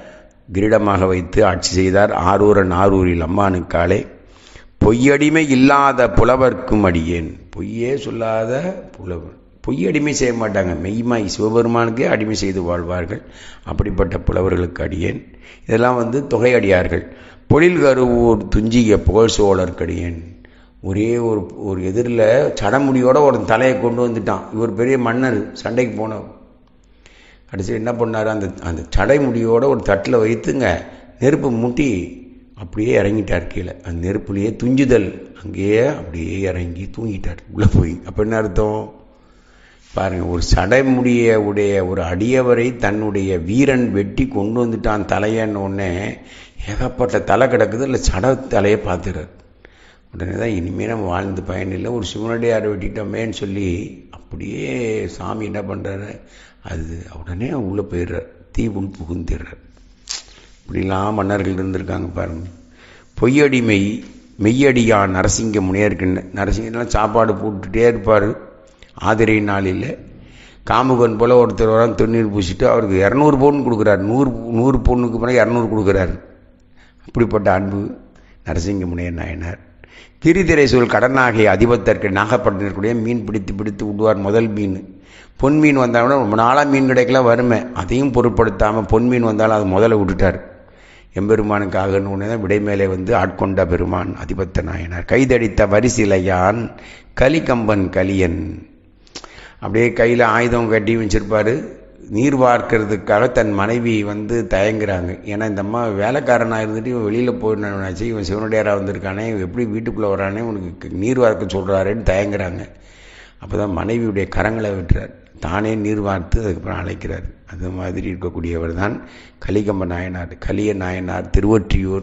கிரீடமாக வைத்து ஆட்சி செய்தார் ஆரூரன் ஆரூரில் அம்மானுக்காலே பொய்யடிமை இல்லாத புலவர்க்கும் அடியேன் பொய்யே சொல்லாத புலவர் பொய் அடிமை செய்ய மாட்டாங்க மெய்மாய் சிவபெருமானுக்கே அடிமை செய்து வாழ்வார்கள் அப்படிப்பட்ட புலவர்களுக்கு அடியேன் இதெல்லாம் வந்து தொகை அடியார்கள் பொழில் கருவூர் துஞ்சிய புகழ் சோழர்க்கடியேன் ஒரே ஒரு ஒரு எதிரில் சடமுடியோட ஒரு தலையை கொண்டு வந்துட்டான் இவர் பெரிய மன்னர் சண்டைக்கு போனவர் கடைசியில் என்ன பண்ணார் அந்த அந்த சடைமுடியோட ஒரு தட்டில் வைத்துங்க நெருப்பு முட்டி அப்படியே இறங்கிட்டார் கீழே அந்த நெருப்புலேயே துஞ்சுதல் அங்கேயே அப்படியே இறங்கி தூங்கிட்டார் உள்ளே போய் அப்போ என்ன அர்த்தம் பாருங்க ஒரு சடைமுடிய உடைய ஒரு அடியவரை தன்னுடைய வீரன் வெட்டி கொண்டு வந்துட்டான் தலையன்னு உடனே ஏகப்பட்ட தலை கிடக்குது இல்லை சட தலையை பார்த்துறாரு உடனே தான் இனிமேல் நம்ம வாழ்ந்து பயனில்லை ஒரு சிவனடியாரை வெட்டிட்டோமேன்னு சொல்லி அப்படியே சாமி என்ன பண்ணுறாரு அது உடனே உள்ளே போயிடுறார் தீ உள் புகுந்துடுறார் இப்படிலாம் மன்னர்கள் இருந்திருக்காங்க பாருங்க பொய்யடிமை மெய்யடியா நரசிங்க முனியர்கின்ற நரசிங்கெல்லாம் சாப்பாடு போட்டுகிட்டே இருப்பார் ஆதிரை நாளில் காமுகன் போல் ஒருத்தர் வர திருநீர் பூசிட்டு அவருக்கு இரநூறு பவுன் கொடுக்குறாரு நூறு நூறு பொண்ணுக்கு பிறகு இரநூறு கொடுக்குறாரு அப்படிப்பட்ட அன்பு நரசிங்க முனையர் நாயனார் கிரிதிரை சொல் கடனாகிய அதிபத்தற்கு நாகப்பட்டினருக்குடைய மீன் பிடித்து பிடித்து விடுவார் முதல் மீன் பொன் மீன் வந்தாலும் ரொம்ப நாளாக மீன் கிடைக்கல வருமே அதையும் பொருட்படுத்தாமல் பொன் மீன் வந்தாலும் அது முதல்ல விட்டுட்டார் எம்பெருமானுக்காகன்னு ஒன்று தான் விடைமேலே வந்து ஆட்கொண்ட பெருமான் அதிபத்த நாயனார் கைதடித்த வரிசிலையான் கலிகம்பன் கலியன் அப்படியே கையில் ஆயுதம் கட்டி வச்சிருப்பாரு நீர் பார்க்கறதுக்காக தன் மனைவி வந்து தயங்குறாங்க ஏன்னா இந்த அம்மா வேலைக்காரனாக இருந்துட்டு இவன் வெளியில் போயிடணும்னாச்சு இவன் சிவனடியாராக வந்திருக்கானே இவன் எப்படி வீட்டுக்குள்ளே வரானே உனக்கு நீர் வார்க்க சொல்கிறாருன்னு தயங்குறாங்க அப்போ தான் மனைவியுடைய கரங்களை விட்டுறார் தானே நீர் வார்த்து அதுக்கப்புறம் அழைக்கிறார் அது மாதிரி இருக்கக்கூடியவர் தான் கலிகம்ப நாயனார் கலிய நாயனார் திருவொற்றியூர்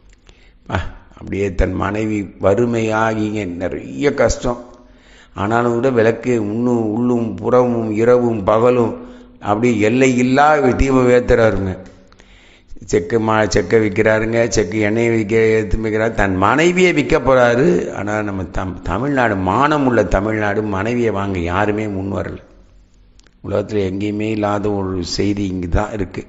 அப்படியே தன் மனைவி வறுமையாகிங்க நிறைய கஷ்டம் ஆனாலும் கூட விளக்கு உண்ணும் உள்ளும் புறமும் இரவும் பகலும் அப்படி எல்லை இல்லா தீபம் ஏற்றுறாருங்க செக்கு மா செக்கை விற்கிறாருங்க செக்கு எண்ணெயை விற்க ஏற்று விற்கிறாரு தன் மனைவியை விற்க போகிறாரு ஆனால் நம்ம தம் தமிழ்நாடு மானம் உள்ள தமிழ்நாடு மனைவியை வாங்க யாருமே முன் வரல உலகத்தில் எங்கேயுமே இல்லாத ஒரு செய்தி இங்கே தான் இருக்குது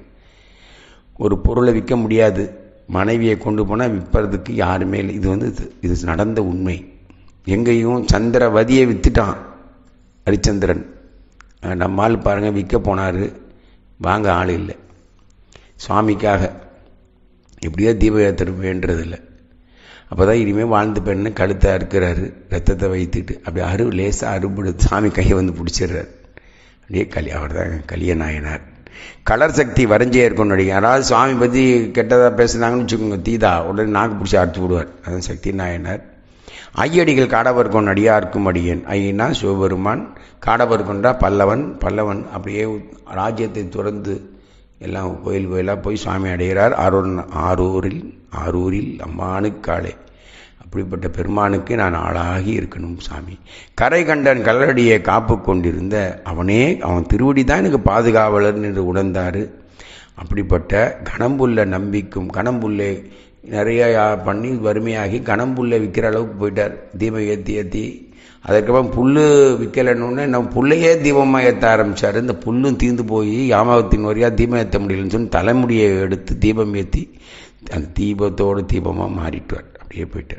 ஒரு பொருளை விற்க முடியாது மனைவியை கொண்டு போனால் விற்பறதுக்கு யாருமே இல்லை இது வந்து இது நடந்த உண்மை எங்கேயும் சந்திரவதியை விற்றுட்டான் ஹரிச்சந்திரன் நம்மால் பாருங்கள் விற்க போனார் வாங்க ஆள் இல்லை சுவாமிக்காக எப்படியோ தீப ஏற்ற வேண்டதில்லை அப்போ தான் இனிமேல் வாழ்ந்து பெண்ணு கழுத்தை அறுக்கிறாரு ரத்தத்தை வைத்துட்டு அப்படியே அரு லேசாக அறுபடு சாமி கையை வந்து பிடிச்சிடுறாரு அப்படியே கலி அவர் தான் கலிய நாயனார் கலர் சக்தி வரைஞ்சே இருக்கும் நடிகை யாராவது சுவாமி பற்றி கெட்டதாக பேசுனாங்கன்னு வச்சுக்கோங்க தீதா உடனே நாக்கு பிடிச்சி அறுத்து விடுவார் அதான் சக்தி நாயனர் ஐயடிகள் காடவர்கோன் அடியார்க்கும் அடியேன் ஐயனா சிவபெருமான் காடவர்கொண்டா பல்லவன் பல்லவன் அப்படியே ராஜ்யத்தை துறந்து எல்லாம் கோயில் கோயிலாக போய் சுவாமி அடைகிறார் ஆரூர் ஆரூரில் ஆரூரில் அம்மானுக்காளே அப்படிப்பட்ட பெருமானுக்கு நான் ஆளாகி இருக்கணும் சாமி கரை கண்டன் கல்லடியை காப்பு கொண்டிருந்த அவனே அவன் திருவடி தான் எனக்கு பாதுகாவலர் என்று உணர்ந்தார் அப்படிப்பட்ட கணம்புல்ல நம்பிக்கும் கணம்புல்லை நிறைய பண்ணி வறுமையாகி கணம்புல்லை விற்கிற அளவுக்கு போயிட்டார் தீபம் ஏற்றி ஏற்றி அதுக்கப்புறம் புல் விற்கலன்னு நம்ம புல்லையே தீபமாக ஏற்ற ஆரம்பித்தார் இந்த புல்லும் தீர்ந்து போய் யாமகத்தின் வழியாக தீபம் ஏற்ற முடியலன்னு சொல்லி தலைமுடியை எடுத்து தீபம் ஏற்றி அந்த தீபத்தோடு தீபமாக மாறிட்டுவார் அப்படியே போயிட்டார்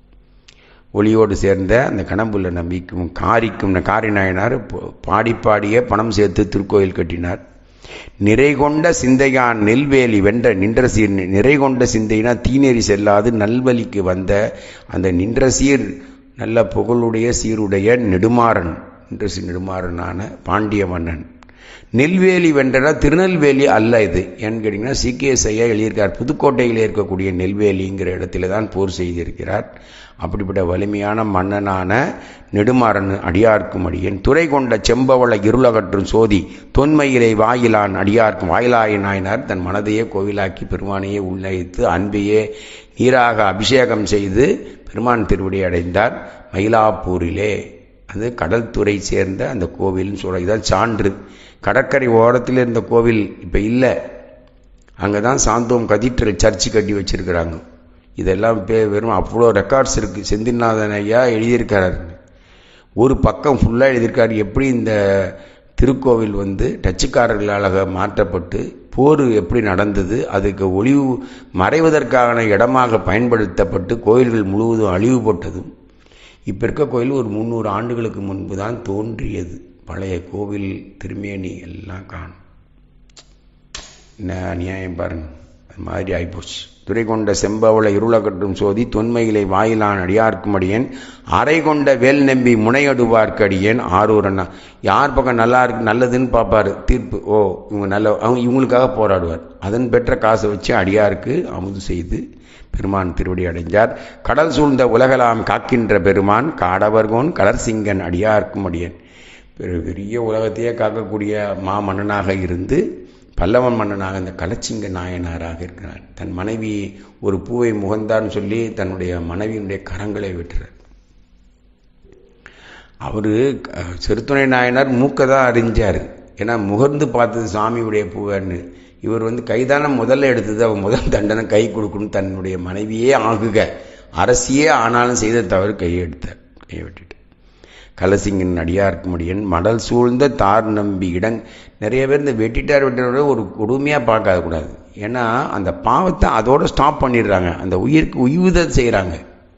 ஒளியோடு சேர்ந்த அந்த கணம்புள்ள நம்பிக்கும் காரிக்கும் காரி நாயனார் பாடி பாடியே பணம் சேர்த்து திருக்கோயில் கட்டினார் நிறை கொண்ட சிந்தையான் நெல்வேலி வென்ற நின்ற சீர் நிறை கொண்ட சிந்தைனா தீநெறி செல்லாது நல்வழிக்கு வந்த அந்த நின்ற சீர் நல்ல புகழுடைய சீருடைய நெடுமாறன் நின்ற சீர் நெடுமாறனான பாண்டிய மன்னன் நெல்வேலி வென்றனா திருநெல்வேலி அல்ல இது ஏன்னு கேட்டிங்கன்னா சிகேஎஸ் ஐயா எழுதியிருக்கார் புதுக்கோட்டையில் இருக்கக்கூடிய நெல்வேலிங்கிற இடத்துல தான் போர் செய்திருக்கிறார் அப்படிப்பட்ட வலிமையான மன்னனான நெடுமாறன் அடியார்க்கும் அடியேன் துறை கொண்ட செம்பவள இருளகற்றும் சோதி தொன்மையிலே வாயிலான் அடியார்க்கும் வாயிலாய நாயனார் தன் மனதையே கோவிலாக்கி பெருமானையே உள்நயித்து அன்பையே நீராக அபிஷேகம் செய்து பெருமான் திருவடி அடைந்தார் மயிலாப்பூரிலே அது கடல் துறை சேர்ந்த அந்த கோவில்னு சொல்ல இதான் சான்று கடற்கரை ஓரத்தில் இருந்த கோவில் இப்போ இல்லை அங்கே தான் சாந்தோம் கதீட்ரல் சர்ச்சு கட்டி வச்சிருக்கிறாங்க இதெல்லாம் பே வெறும் அவ்வளோ ரெக்கார்ட்ஸ் இருக்குது செந்தில்நாதன் ஐயா எழுதியிருக்கிறார் ஒரு பக்கம் ஃபுல்லாக எழுதியிருக்காரு எப்படி இந்த திருக்கோவில் வந்து டச்சுக்காரர்களாக மாற்றப்பட்டு போர் எப்படி நடந்தது அதுக்கு ஒளிவு மறைவதற்கான இடமாக பயன்படுத்தப்பட்டு கோயில்கள் முழுவதும் அழிவுபட்டதும் இப்போ இருக்க கோயில் ஒரு முந்நூறு ஆண்டுகளுக்கு முன்பு தான் தோன்றியது பழைய கோவில் திருமேனி எல்லாம் காணும் என்ன அநியாயம் பாருங்க அது மாதிரி ஆகிப்போச்சு துறை கொண்ட செம்பவள இருளகட்டும் சோதி தொன்மையிலே வாயிலான் அடியார்க்கும் அடியேன் அறை கொண்ட வேல் நம்பி முனையடுவார்க்கு அடியேன் ஆரூரண்ணா யார் பக்கம் நல்லா இருக்கு நல்லதுன்னு பார்ப்பாரு தீர்ப்பு ஓ இவங்க நல்ல அவங்க இவங்களுக்காக போராடுவார் அதன் பெற்ற காசை வச்சு அடியாருக்கு அமுது செய்து பெருமான் திருவடி அடைஞ்சார் கடல் சூழ்ந்த உலகலாம் காக்கின்ற பெருமான் காடவர்கோன் கடற்சிங்கன் அடியார்க்கும் அடியேன் பெரிய உலகத்தையே காக்கக்கூடிய மா மன்னனாக இருந்து பல்லவன் மன்னனாக இந்த கலச்சிங்க நாயனாராக இருக்கிறார் தன் மனைவி ஒரு பூவை முகந்தான்னு சொல்லி தன்னுடைய மனைவியினுடைய கரங்களை விட்டுறார் அவர் செருத்துணை நாயனார் மூக்கை தான் அறிஞ்சார் ஏன்னா முகர்ந்து பார்த்தது சாமியுடைய பூவைன்னு இவர் வந்து கைதான முதல்ல எடுத்தது அவன் முதல் தண்டனை கை கொடுக்கணும் தன்னுடைய மனைவியே ஆகுக அரசியே ஆனாலும் செய்த தவறு கையை எடுத்தார் கையை விட்டுட்டு கலசிங்கன் அடியார்க்கு முடியன் மடல் சூழ்ந்த தார் நம்பி இடங் நிறைய பேர் இந்த வெட்டிட்டார் வெட்டினோட ஒரு கொடுமையாக பார்க்காத கூடாது ஏன்னா அந்த பாவத்தை அதோட ஸ்டாப் பண்ணிடுறாங்க அந்த உயிருக்கு உய்வுதல் செய்கிறாங்க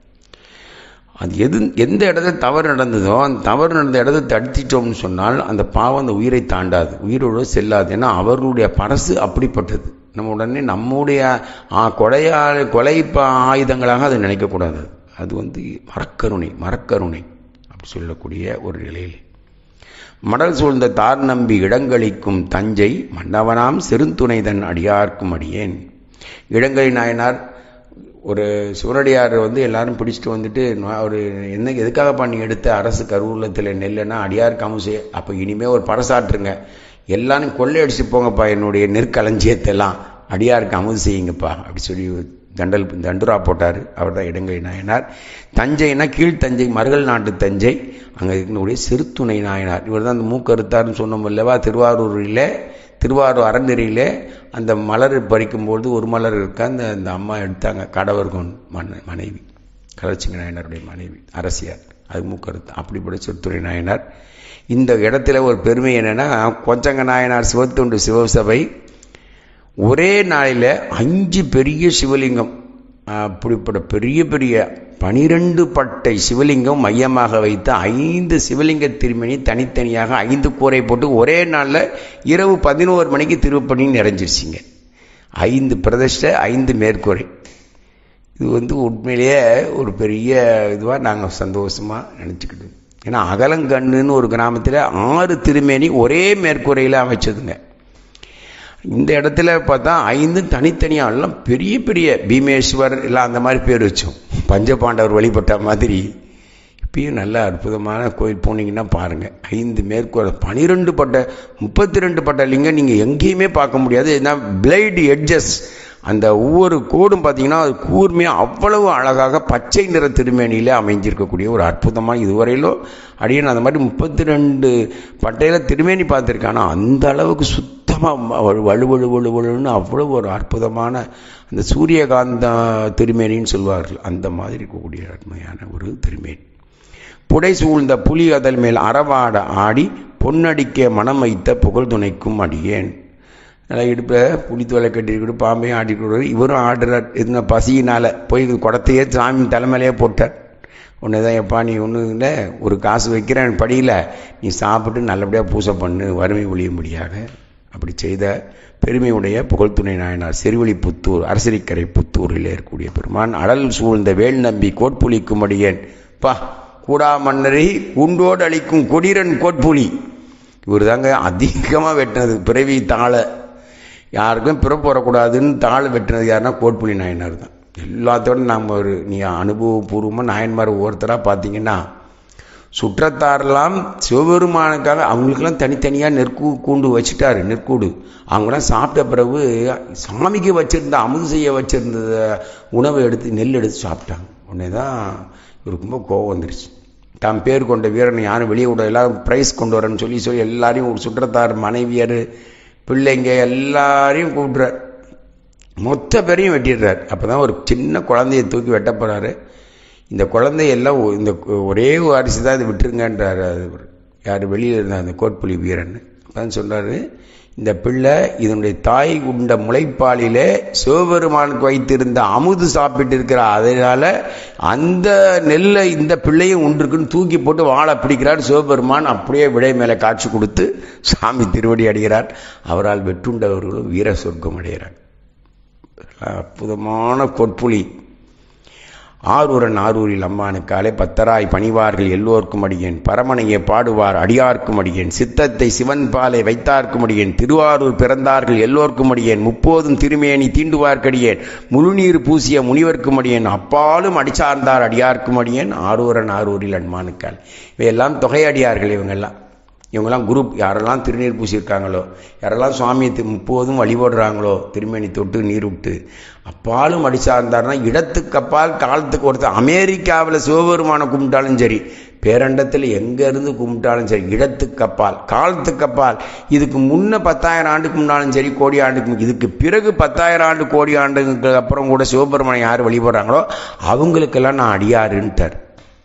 அது எது எந்த இடத்துல தவறு நடந்ததோ அந்த தவறு நடந்த இடத்தை தடுத்திட்டோம்னு சொன்னால் அந்த பாவம் அந்த உயிரை தாண்டாது உயிரோடு செல்லாது ஏன்னா அவர்களுடைய பரசு அப்படிப்பட்டது நம்ம உடனே நம்முடைய கொலையா கொலை ஆயுதங்களாக அதை நினைக்கக்கூடாது அது வந்து மரக்கருணை மரக்கருணை அப்படி சொல்லக்கூடிய ஒரு நிலையில் மடல் சூழ்ந்த தார் நம்பி இடங்களிக்கும் தஞ்சை மன்னவனாம் செருந்துணைதன் அடியார்க்கும் அடியேன் இடங்கை நாயனார் ஒரு சிவனடியார் வந்து எல்லாரும் பிடிச்சிட்டு வந்துட்டு ஒரு என்ன எதுக்காக பண்ணி எடுத்த அரசு கருவூலத்தில் நெல்லுன்னா அடியார் கமுசே அப்போ இனிமேல் ஒரு பறசாட்டுருங்க எல்லாரும் கொள்ளையடிச்சு போங்கப்பா என்னுடைய நெற்களஞ்சியத்தெல்லாம் அடியாருக்கு அமுது செய்யுங்கப்பா அப்படி சொல்லி தண்டல் தண்டுரா போட்டார் அவர் தான் இடங்கை நாயனார் தஞ்சைனா கீழ்த்தஞ்சை மருகல் நாட்டு தஞ்சை அங்கே இருக்கக்கூடிய சிறுத்துணை நாயனார் இவர் தான் அந்த மூக்கறுத்தார்னு சொன்னோம் இல்லவா திருவாரூரில் திருவாரூர் அறநெறியில் அந்த மலர் பறிக்கும்போது ஒரு மலர் இருக்க அந்த அந்த அம்மா எடுத்தாங்க கடவர்கோன் மன்ன மனைவி கலர்ச்சிங்க நாயனாருடைய மனைவி அரசியார் அது மூக்கறுத்து அப்படிப்பட்ட சிறுத்துறை நாயனார் இந்த இடத்துல ஒரு பெருமை என்னென்னா கொஞ்சங்க நாயனார் சிவத்துண்டு சிவசபை ஒரே நாளில் அஞ்சு பெரிய சிவலிங்கம் அப்படிப்பட்ட பெரிய பெரிய பனிரெண்டு பட்டை சிவலிங்கம் மையமாக வைத்து ஐந்து சிவலிங்க திருமணி தனித்தனியாக ஐந்து கூரை போட்டு ஒரே நாளில் இரவு பதினோரு மணிக்கு திருப்பணி நிறைஞ்சிருச்சிங்க ஐந்து பிரதிஷ்டை ஐந்து மேற்கூரை இது வந்து உண்மையிலேயே ஒரு பெரிய இதுவாக நாங்கள் சந்தோஷமாக நினச்சிக்கிட்டு ஏன்னா அகலங்கண்ணுன்னு ஒரு கிராமத்தில் ஆறு திருமேனி ஒரே மேற்கூரையில் அமைச்சதுங்க இந்த இடத்துல பார்த்தா ஐந்து தனித்தனியாக எல்லாம் பெரிய பெரிய பீமேஸ்வர் எல்லாம் அந்த மாதிரி பேர் வச்சோம் பஞ்சபாண்டவர் வழிபட்ட மாதிரி இப்பயும் நல்ல அற்புதமான கோயில் போனீங்கன்னா பாருங்கள் ஐந்து மேற்கோள் பனிரெண்டு பட்ட முப்பத்தி ரெண்டு பட்ட லிங்கம் நீங்கள் எங்கேயுமே பார்க்க முடியாது ஏன்னா பிளைடு எட்ஜஸ் அந்த ஒவ்வொரு கோடும் பார்த்தீங்கன்னா அது கூர்மையாக அவ்வளவு அழகாக பச்சை நிற திருமேனியில் அமைஞ்சிருக்கக்கூடிய ஒரு அற்புதமாக இதுவரையிலும் அடியன் அந்த மாதிரி முப்பத்தி ரெண்டு பட்டையில் திருமேனி பார்த்துருக்கேன் ஆனால் அந்த அளவுக்கு சுத்தமாக வலு வலு வலு வலுன்னு அவ்வளோ ஒரு அற்புதமான அந்த சூரியகாந்த திருமேனின்னு சொல்வார்கள் அந்த மாதிரி இருக்கக்கூடிய அருமையான ஒரு திருமேனி புடை சூழ்ந்த புலி அதல் மேல் அறவாட ஆடி பொன்னடிக்க மனம் வைத்த புகழ் துணைக்கும் அடியேன் நல்லா இடுப்பில் புளி தோலை கட்டிக்கிட்டு பாம்பையும் ஆடிக்கிட்டு இவரும் ஆடுறார் இருந்த பசியினால் போய் குடத்தையே சாமி தலைமையிலேயே போட்டார் ஒன்று தான் எப்பா நீ ஒன்றும் இல்லை ஒரு காசு வைக்கிறேன் படியில் நீ சாப்பிட்டு நல்லபடியாக பூசை பண்ணு வறுமை ஒழியும்படியாக அப்படி செய்த பெருமையுடைய புகழ்துணை நாயனார் செருவழி புத்தூர் அரசரிக்கரை புத்தூரில் இருக்கக்கூடிய பெருமான் அடல் சூழ்ந்த வேல் நம்பி கோட்புலிக்கும் அடியேன் பா கூடா மன்னரை உண்டோடு அளிக்கும் கொடிரன் கோட்புலி இவர் தாங்க அதிகமாக வெட்டினது பிறவி தாழ யாருக்கும் பிறப்பு வரக்கூடாதுன்னு தாழ் வெட்டினது யாருன்னா கோட்புலி நாயனார் தான் எல்லாத்தோட நம்ம ஒரு நீ அனுபவபூர்வமாக நாயன்மார் ஒவ்வொருத்தராக பார்த்தீங்கன்னா சுற்றத்தாரெல்லாம் சிவபெருமானுக்காக அவங்களுக்கெல்லாம் தனித்தனியாக நெற்கூ கூண்டு வச்சுட்டாரு நெற்கூடு அவங்களாம் சாப்பிட்ட பிறகு சாமிக்கு வச்சுருந்த அமுது செய்ய வச்சுருந்த உணவை எடுத்து நெல் எடுத்து சாப்பிட்டாங்க உடனே தான் இவருக்கு ரொம்ப கோவம் வந்துருச்சு தாம் பேர் கொண்ட வீரனை யாரும் வெளியே விட எல்லாம் ப்ரைஸ் கொண்டு வரேன்னு சொல்லி சொல்லி எல்லாரையும் ஒரு சுற்றத்தார் மனைவியர் பிள்ளைங்க எல்லாரையும் கூப்பிட்றார் மொத்த பேரையும் வெட்டிடுறார் அப்போ தான் ஒரு சின்ன குழந்தைய தூக்கி வெட்ட போகிறாரு இந்த குழந்தையெல்லாம் இந்த ஒரே ஒரு அரிசி தான் இது விட்டுருங்கன்றார் அது யார் வெளியில் இருந்த அந்த கோட்புலி வீரன் அப்பதான் சொல்கிறாரு இந்த பிள்ளை இதனுடைய தாய் உண்ட முளைப்பாலிலே சிவபெருமானுக்கு வைத்திருந்த அமுது சாப்பிட்டு இருக்கிற அதனால அந்த நெல்லை இந்த பிள்ளையும் உண்டிருக்குன்னு தூக்கி போட்டு வாழை பிடிக்கிறார் சிவபெருமான் அப்படியே விடை மேலே காட்சி கொடுத்து சாமி திருவடி அடைகிறார் அவரால் வெற்றுண்டவர்களும் வீர சொர்க்கம் அடைகிறார் அற்புதமான கொட்புலி ஆரூரன் ஆரூரில் அம்மானுக்காலே பத்தராய் பணிவார்கள் எல்லோர்க்கும் அடியேன் பரமனையே பாடுவார் அடியார்க்கும் அடியேன் சித்தத்தை சிவன் பாலை வைத்தார்க்கும் அடியேன் திருவாரூர் பிறந்தார்கள் எல்லோர்க்கும் அடியேன் முப்போதும் திருமேனி தீண்டுவார்க்கடியேன் முழுநீர் பூசிய முனிவர்க்கும் அடியேன் அப்பாலும் அடிச்சார்ந்தார் அடியார்க்கும் அடியேன் ஆரூரன் ஆரூரில் அன்மானுக்கால் இவையெல்லாம் தொகையடியார்கள் இவங்கெல்லாம் இவங்கெல்லாம் குரூப் யாரெல்லாம் திருநீர் பூசியிருக்காங்களோ யாரெல்லாம் சுவாமியை முப்போதும் வழிபடுறாங்களோ திருமேனி தொட்டு நீர் விட்டு அப்பாலும் அடிச்சார்ந்தார்னா இடத்துக்கு அப்பால் காலத்துக்கு ஒருத்தர் அமெரிக்காவில் சிவபெருமானை கும்பிட்டாலும் சரி பேரண்டத்தில் எங்கேருந்து கும்பிட்டாலும் சரி இடத்துக்கு அப்பால் காலத்துக்கு அப்பால் இதுக்கு முன்ன பத்தாயிரம் ஆண்டுக்கு முன்னாலும் சரி கோடி ஆண்டுக்கு இதுக்கு பிறகு பத்தாயிரம் ஆண்டு கோடி ஆண்டுக்கு அப்புறம் கூட சிவபெருமானை யார் வழிபடுறாங்களோ அவங்களுக்கெல்லாம் நான் அடியாருன்ட்டார்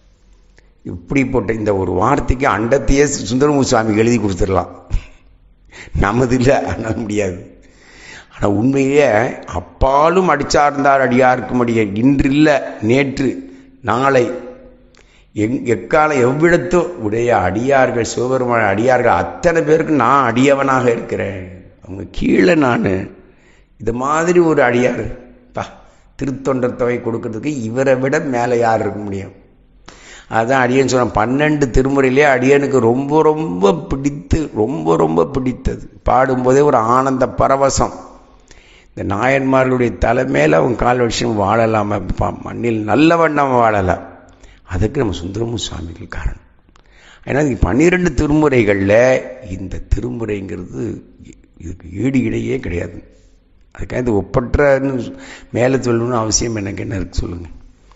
இப்படிப்பட்ட இந்த ஒரு வார்த்தைக்கு அண்டத்தையே சுந்தரமூர் சுவாமி எழுதி கொடுத்துடலாம் நமது இல்லை ஆனால் முடியாது ஆனால் உண்மையிலே அப்பாலும் அடிச்சார்ந்தார் அடியாருக்கும் அடிய இன்று இல்லை நேற்று நாளை எங் எக்காலம் எவ்விடத்தும் உடைய அடியார்கள் சிவபெருமான அடியார்கள் அத்தனை பேருக்கு நான் அடியவனாக இருக்கிறேன் அவங்க கீழே நான் இது மாதிரி ஒரு அடியார் பா திருத்தொண்டர் தொகை கொடுக்கறதுக்கு இவரை விட மேலே யார் இருக்க முடியும் அதான் அடியன் சொன்ன பன்னெண்டு திருமுறையிலே அடியனுக்கு ரொம்ப ரொம்ப பிடித்து ரொம்ப ரொம்ப பிடித்தது பாடும்போதே ஒரு ஆனந்த பரவசம் இந்த நாயன்மார்களுடைய தலைமையில் அவன் கால் வருஷம் வாழலாம் மண்ணில் நல்ல வண்ணம் வாழலாம் அதுக்கு நம்ம சுந்தரமு சுவாமிகள் காரணம் ஏன்னா பன்னிரெண்டு திருமுறைகளில் இந்த திருமுறைங்கிறது இதுக்கு ஈடு இடையே கிடையாது அதுக்காக இது ஒப்பற்றன்னு மேலே சொல்லணும்னு அவசியம் எனக்கு என்ன இருக்கு சொல்லுங்கள்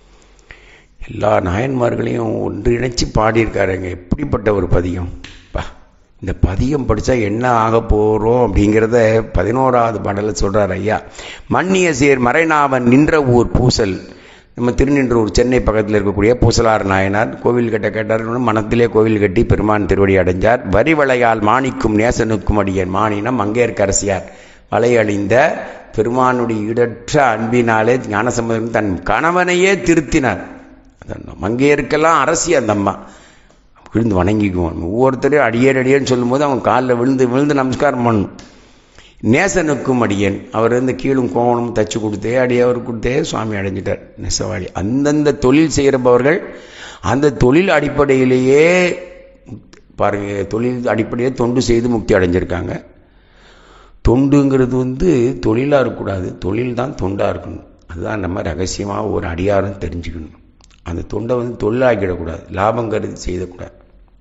எல்லா நாயன்மார்களையும் ஒன்றிணைச்சு பாடியிருக்காருங்க எப்படிப்பட்ட ஒரு பதியம் பா இந்த பதியம் படித்தா என்ன ஆக போகிறோம் அப்படிங்கிறத பதினோராவது பாடலில் சொல்கிறார் ஐயா மன்னிய சேர் மறைநாவன் நின்ற ஊர் பூசல் நம்ம திருநின்றூர் சென்னை பக்கத்தில் இருக்கக்கூடிய பூசலார் நாயனார் கோவில் கட்ட கேட்டார் மனத்திலே கோவில் கட்டி பெருமான் திருவடி அடைஞ்சார் வரிவளையால் மாணிக்கும் நேசனுக்கும் அடியன் மானினம் மங்கையர்க்கரசியார் வலையழிந்த பெருமானுடைய இடற்ற அன்பினாலே ஞானசம்பந்தம் தன் கணவனையே திருத்தினார் மங்கையருக்கெல்லாம் அரசி அந்த அம்மா விழுந்து வணங்கிக்குவான் ஒவ்வொருத்தரையும் அடியேன் அடியேன்னு சொல்லும்போது அவன் காலில் விழுந்து விழுந்து நமஸ்காரம் பண்ணணும் நேசனுக்கும் அடியன் அவர் வந்து கீழும் கோவனும் தச்சு கொடுத்தே அடியவர் கொடுத்தே சுவாமி அடைஞ்சிட்டார் நெசவாளி அந்தந்த தொழில் செய்கிறப்பவர்கள் அந்த தொழில் அடிப்படையிலேயே பாருங்க தொழில் அடிப்படையே தொண்டு செய்து முக்தி அடைஞ்சிருக்காங்க தொண்டுங்கிறது வந்து தொழிலாக இருக்கக்கூடாது தொழில் தான் தொண்டாக இருக்கணும் அதுதான் நம்ம ரகசியமாக ஒரு அடியாரம் தெரிஞ்சுக்கணும் அந்த தொண்டை வந்து தொழிலாக்கிடக்கூடாது லாபம் கருதி செய்யக்கூடாது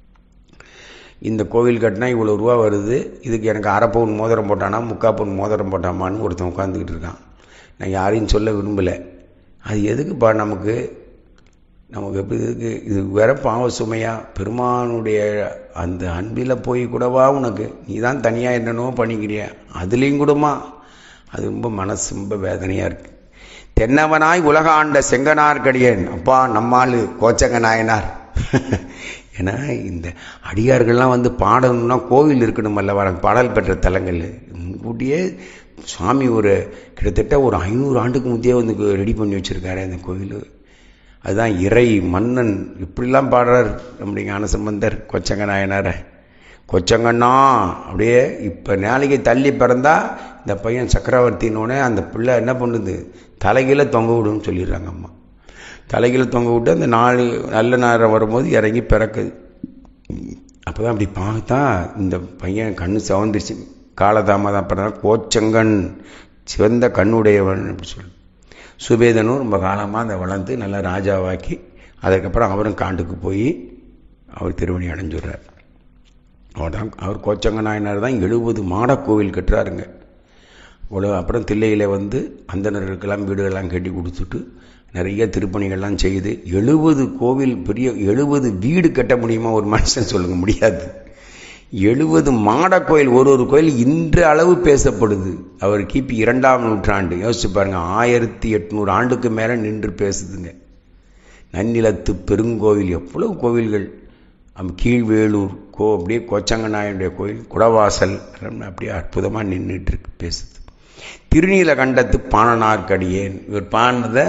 இந்த கோவில் கட்டினா இவ்வளோ ரூபா வருது இதுக்கு எனக்கு அரை பவுன் மோதிரம் போட்டானா முக்கால் பவுன் மோதிரம் போட்டாமான்னு ஒருத்தன் உட்காந்துக்கிட்டு இருக்கான் நான் யாரையும் சொல்ல விரும்பலை அது எதுக்குப்பா நமக்கு நமக்கு எப்படி இதுக்கு இது வேற பாவ சுமையா பெருமானுடைய அந்த அன்பில் போய் கூடவா உனக்கு நீ தான் தனியாக என்னென்னோ பண்ணிக்கிறிய அதுலேயும் கூடமா அது ரொம்ப மனசு ரொம்ப வேதனையாக இருக்கு தென்னவனாய் உலக ஆண்ட செங்கனார் கடியன் அப்பா நம்மாள் கோச்சங்க நாயனார் ஏன்னா இந்த அடியார்கள்லாம் வந்து பாடணும்னா கோவில் இருக்கணும் அல்லவா பாடல் பெற்ற தலங்கள் முன்கூட்டியே சுவாமி ஒரு கிட்டத்தட்ட ஒரு ஐநூறு ஆண்டுக்கு முந்தையே வந்து ரெடி பண்ணி வச்சுருக்காரு அந்த கோவில் அதுதான் இறை மன்னன் இப்படிலாம் பாடுறார் நம்முடைய ஞானசம்பந்தர் கொச்சங்க நாயனார கொச்சங்கண்ணா அப்படியே இப்போ நாளைக்கு தள்ளி பிறந்தா இந்த பையன் சக்கரவர்த்தினோடனே அந்த பிள்ளை என்ன பண்ணுது தலைகீழ தொங்க விடுன்னு சொல்லிடுறாங்க அம்மா தலைகீழ தொங்க விட்டு அந்த நாலு நல்ல நேரம் வரும்போது இறங்கி பிறக்குது அப்போ தான் அப்படி பார்த்தா இந்த பையன் கண்ணு சவந்துருச்சு காலதாமதம் அப்புறம் கோச்சங்கன் சிவந்த கண்ணுடையவன் அப்படி சொல்லி சுபேதனும் ரொம்ப காலமாக அதை வளர்ந்து நல்லா ராஜாவாக்கி அதுக்கப்புறம் அவரும் காண்டுக்கு போய் அவர் திருவணி அடைஞ்சுடுறார் அவர் தான் அவர் கோச்சங்க நாயனார் தான் எழுபது மாட கோவில் கட்டுறாருங்க இவ்வளோ அப்புறம் தில்லையில் வந்து அந்தனர்களுக்கெல்லாம் வீடுகள்லாம் கட்டி கொடுத்துட்டு நிறைய திருப்பணிகள்லாம் செய்து எழுபது கோவில் பெரிய எழுபது வீடு கட்ட முடியுமா ஒரு மனுஷன் சொல்லுங்க முடியாது எழுபது மாட கோயில் ஒரு ஒரு கோயில் இன்று அளவு பேசப்படுது அவர் கிபி இரண்டாம் நூற்றாண்டு யோசிச்சு பாருங்க ஆயிரத்தி எட்நூறு ஆண்டுக்கு மேலே நின்று பேசுதுங்க நன்னிலத்து பெருங்கோவில் எவ்வளவு கோவில்கள் கீழ்வேலூர் கோ அப்படியே கோச்சங்கநாயனுடைய கோயில் குடவாசல் அப்படியே அற்புதமாக நின்றுட்டு இருக்கு பேசுது திருநீலகண்டத்து பாணனார்க்கடியேன் இவர் பாடினதை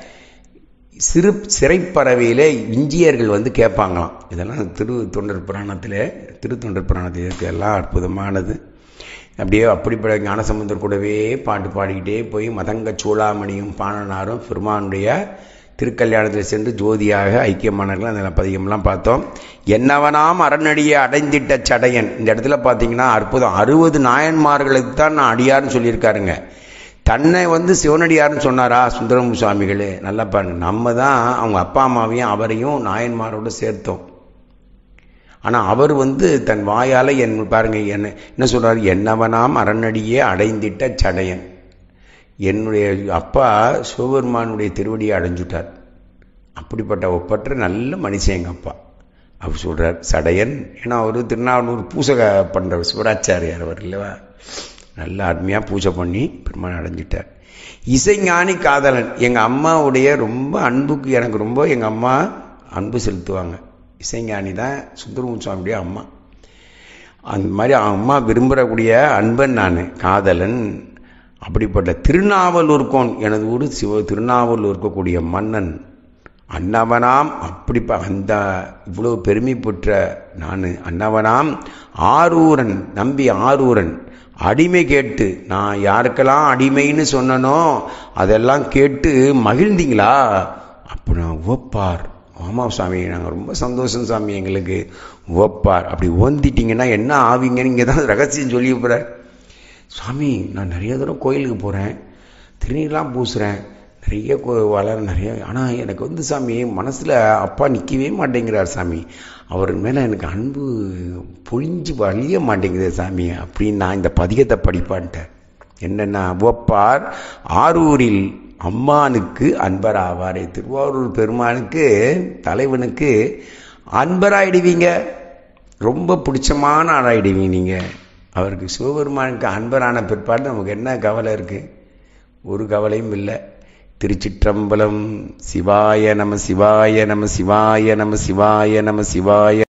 சிறு சிறைப்பறவையிலே இஞ்சியர்கள் வந்து கேட்பாங்களாம் இதெல்லாம் திரு தொண்டர் புராணத்தில் திருத்தொண்டர் புராணத்தில் இருக்கு எல்லாம் அற்புதமானது அப்படியே அப்படிப்பட்ட ஞானசமுந்தர் கூடவே பாட்டு பாடிக்கிட்டே போய் மதங்க சூளாமணியும் பாணனாரும் பெருமானுடைய திருக்கல்யாணத்தில் சென்று ஜோதியாக ஐக்கியமானார்கள் அந்த பதிகம்லாம் பார்த்தோம் என்னவனாம் அறநடியை அடைந்திட்ட சடையன் இந்த இடத்துல பார்த்தீங்கன்னா அற்புதம் அறுபது நாயன்மார்களுக்கு தான் நான் அடியார்னு சொல்லியிருக்காருங்க தன்னை வந்து சிவனடியார்னு சொன்னாரா சுந்தரம் சுவாமிகளே நல்லா பாருங்க நம்ம தான் அவங்க அப்பா அம்மாவையும் அவரையும் நாயன்மாரோடு சேர்த்தோம் ஆனால் அவர் வந்து தன் வாயால் என் பாருங்க என்ன என்ன சொல்கிறார் என்னவனாம் அறநடியே அடைந்திட்ட சடையன் என்னுடைய அப்பா சிவபெருமானுடைய திருவடியை அடைஞ்சுட்டார் அப்படிப்பட்ட ஒப்பற்ற நல்ல மனுஷன் எங்கள் அப்பா அவர் சொல்கிறார் சடையன் ஏன்னா அவர் திருநாவலூர் பூசக பண்ணுற சிவராச்சாரியார் அவர் இல்லைவா நல்ல அருமையாக பூஜை பண்ணி பெருமான் அடைஞ்சிட்டார் இசைஞானி காதலன் எங்கள் அம்மாவுடைய ரொம்ப அன்புக்கு எனக்கு ரொம்ப எங்கள் அம்மா அன்பு செலுத்துவாங்க இசைஞானி தான் சுந்தரமூர் சுவாமியுடைய அம்மா அந்த மாதிரி அம்மா விரும்புகிறக்கூடிய அன்பன் நான் காதலன் அப்படிப்பட்ட திருநாவலூர்கோன் எனது ஊர் சிவ திருநாவலூர் இருக்கக்கூடிய மன்னன் அன்னவனாம் அப்படி அந்த இவ்வளவு பெருமை பெற்ற நான் அன்னவனாம் ஆரூரன் நம்பி ஆரூரன் அடிமை கேட்டு நான் யாருக்கெல்லாம் அடிமைன்னு சொன்னனோ அதெல்லாம் கேட்டு மகிழ்ந்தீங்களா அப்போ நான் ஓப்பார் ஆமாம் சாமி நாங்கள் ரொம்ப சந்தோஷம் சாமி எங்களுக்கு ஓப்பார் அப்படி ஓந்திட்டீங்கன்னா என்ன ஆவீங்கன்னு இங்கே தான் ரகசியம் சொல்லி போகிறார் சாமி நான் நிறைய தூரம் கோயிலுக்கு போகிறேன் திருநீர்லாம் பூசுகிறேன் நிறைய கோ வளர நிறைய ஆனால் எனக்கு வந்து சாமி மனசில் அப்பா நிற்கவே மாட்டேங்கிறார் சாமி அவர் மேலே எனக்கு அன்பு பொழிஞ்சு வழிய மாட்டேங்குது சாமி அப்படின்னு நான் இந்த பதிகத்தை படிப்பான்ட்டேன் என்னென்னா ஒப்பார் ஆரூரில் அம்மானுக்கு அன்பர் ஆவாரே திருவாரூர் பெருமானுக்கு தலைவனுக்கு அன்பராயிடுவீங்க ரொம்ப பிடிச்சமான ஆளாயிடுவீங்க நீங்கள் அவருக்கு சிவபெருமானுக்கு அன்பரான பிற்பாடு நமக்கு என்ன கவலை இருக்குது ஒரு கவலையும் இல்லை திருச்சிற்றம்பலம் சிவாய நம சிவாய நம சிவாய நம சிவாய நம சிவாய